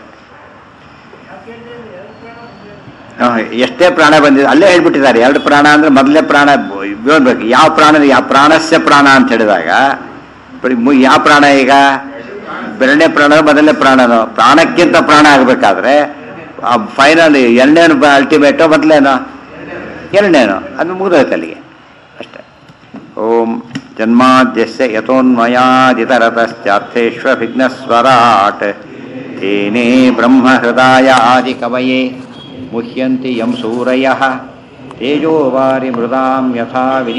Speaker 1: ಹಾ, ಎಷ್ಟೇ ಪ್ರಾಣ ಬಂದಿದೆ ಅಲ್ಲೇ ಹೇಳ್ಬಿಟ್ಟಿದ್ದಾರೆ ಎರಡು ಪ್ರಾಣ ಅಂದ್ರೆ ಮೊದಲೇ ಪ್ರಾಣ ಹೇಳ್ಬೇಕು ಯಾವ ಪ್ರಾಣ ಯಾವ ಪ್ರಾಣಸ್ಯ ಪ್ರಾಣ ಅಂತ ಹೇಳಿದಾಗ ಬರೀ ಮು- ಯಾವ ಪ್ರಾಣ ಈಗ ಬೆರಳನೇ ಪ್ರಾಣ ಮೊದಲನೇ ಪ್ರಾಣನೋ ಪ್ರಾಣಕ್ಕಿಂತ ಪ್ರಾಣ ಆಗಬೇಕಾದ್ರೆ ಫೈನಲ್ ಎರಡನೇನು ಅಲ್ಟಿಮೇಟೋ ಮೊದಲೇನೋ ಎರಡನೇನೋ ಅದು ಮುಗಿದೋಯ್ತು ಅಲ್ಲಿಗೆ ಅಷ್ಟೇ ಓಂ ಜನ್ಮಾದ್ಯಸ್ಯ ಯಥೋನ್ಮಯಾದಿತರತಶ್ಚಾರ್ಥೇಷ್ವಭಿಘ್ನಸ್ವರಾಟ್ ತೇನೇ ಬ್ರಹ್ಮಹೃದಾಯ ಆದಿಕವಯೇ ಮುಹ್ಯಂತಿ ಯಂ ಸೂರಯಃ ತೇಜೋವಾರಿ ಮೃದಾಂ ಯಥಾ ವಿನಿ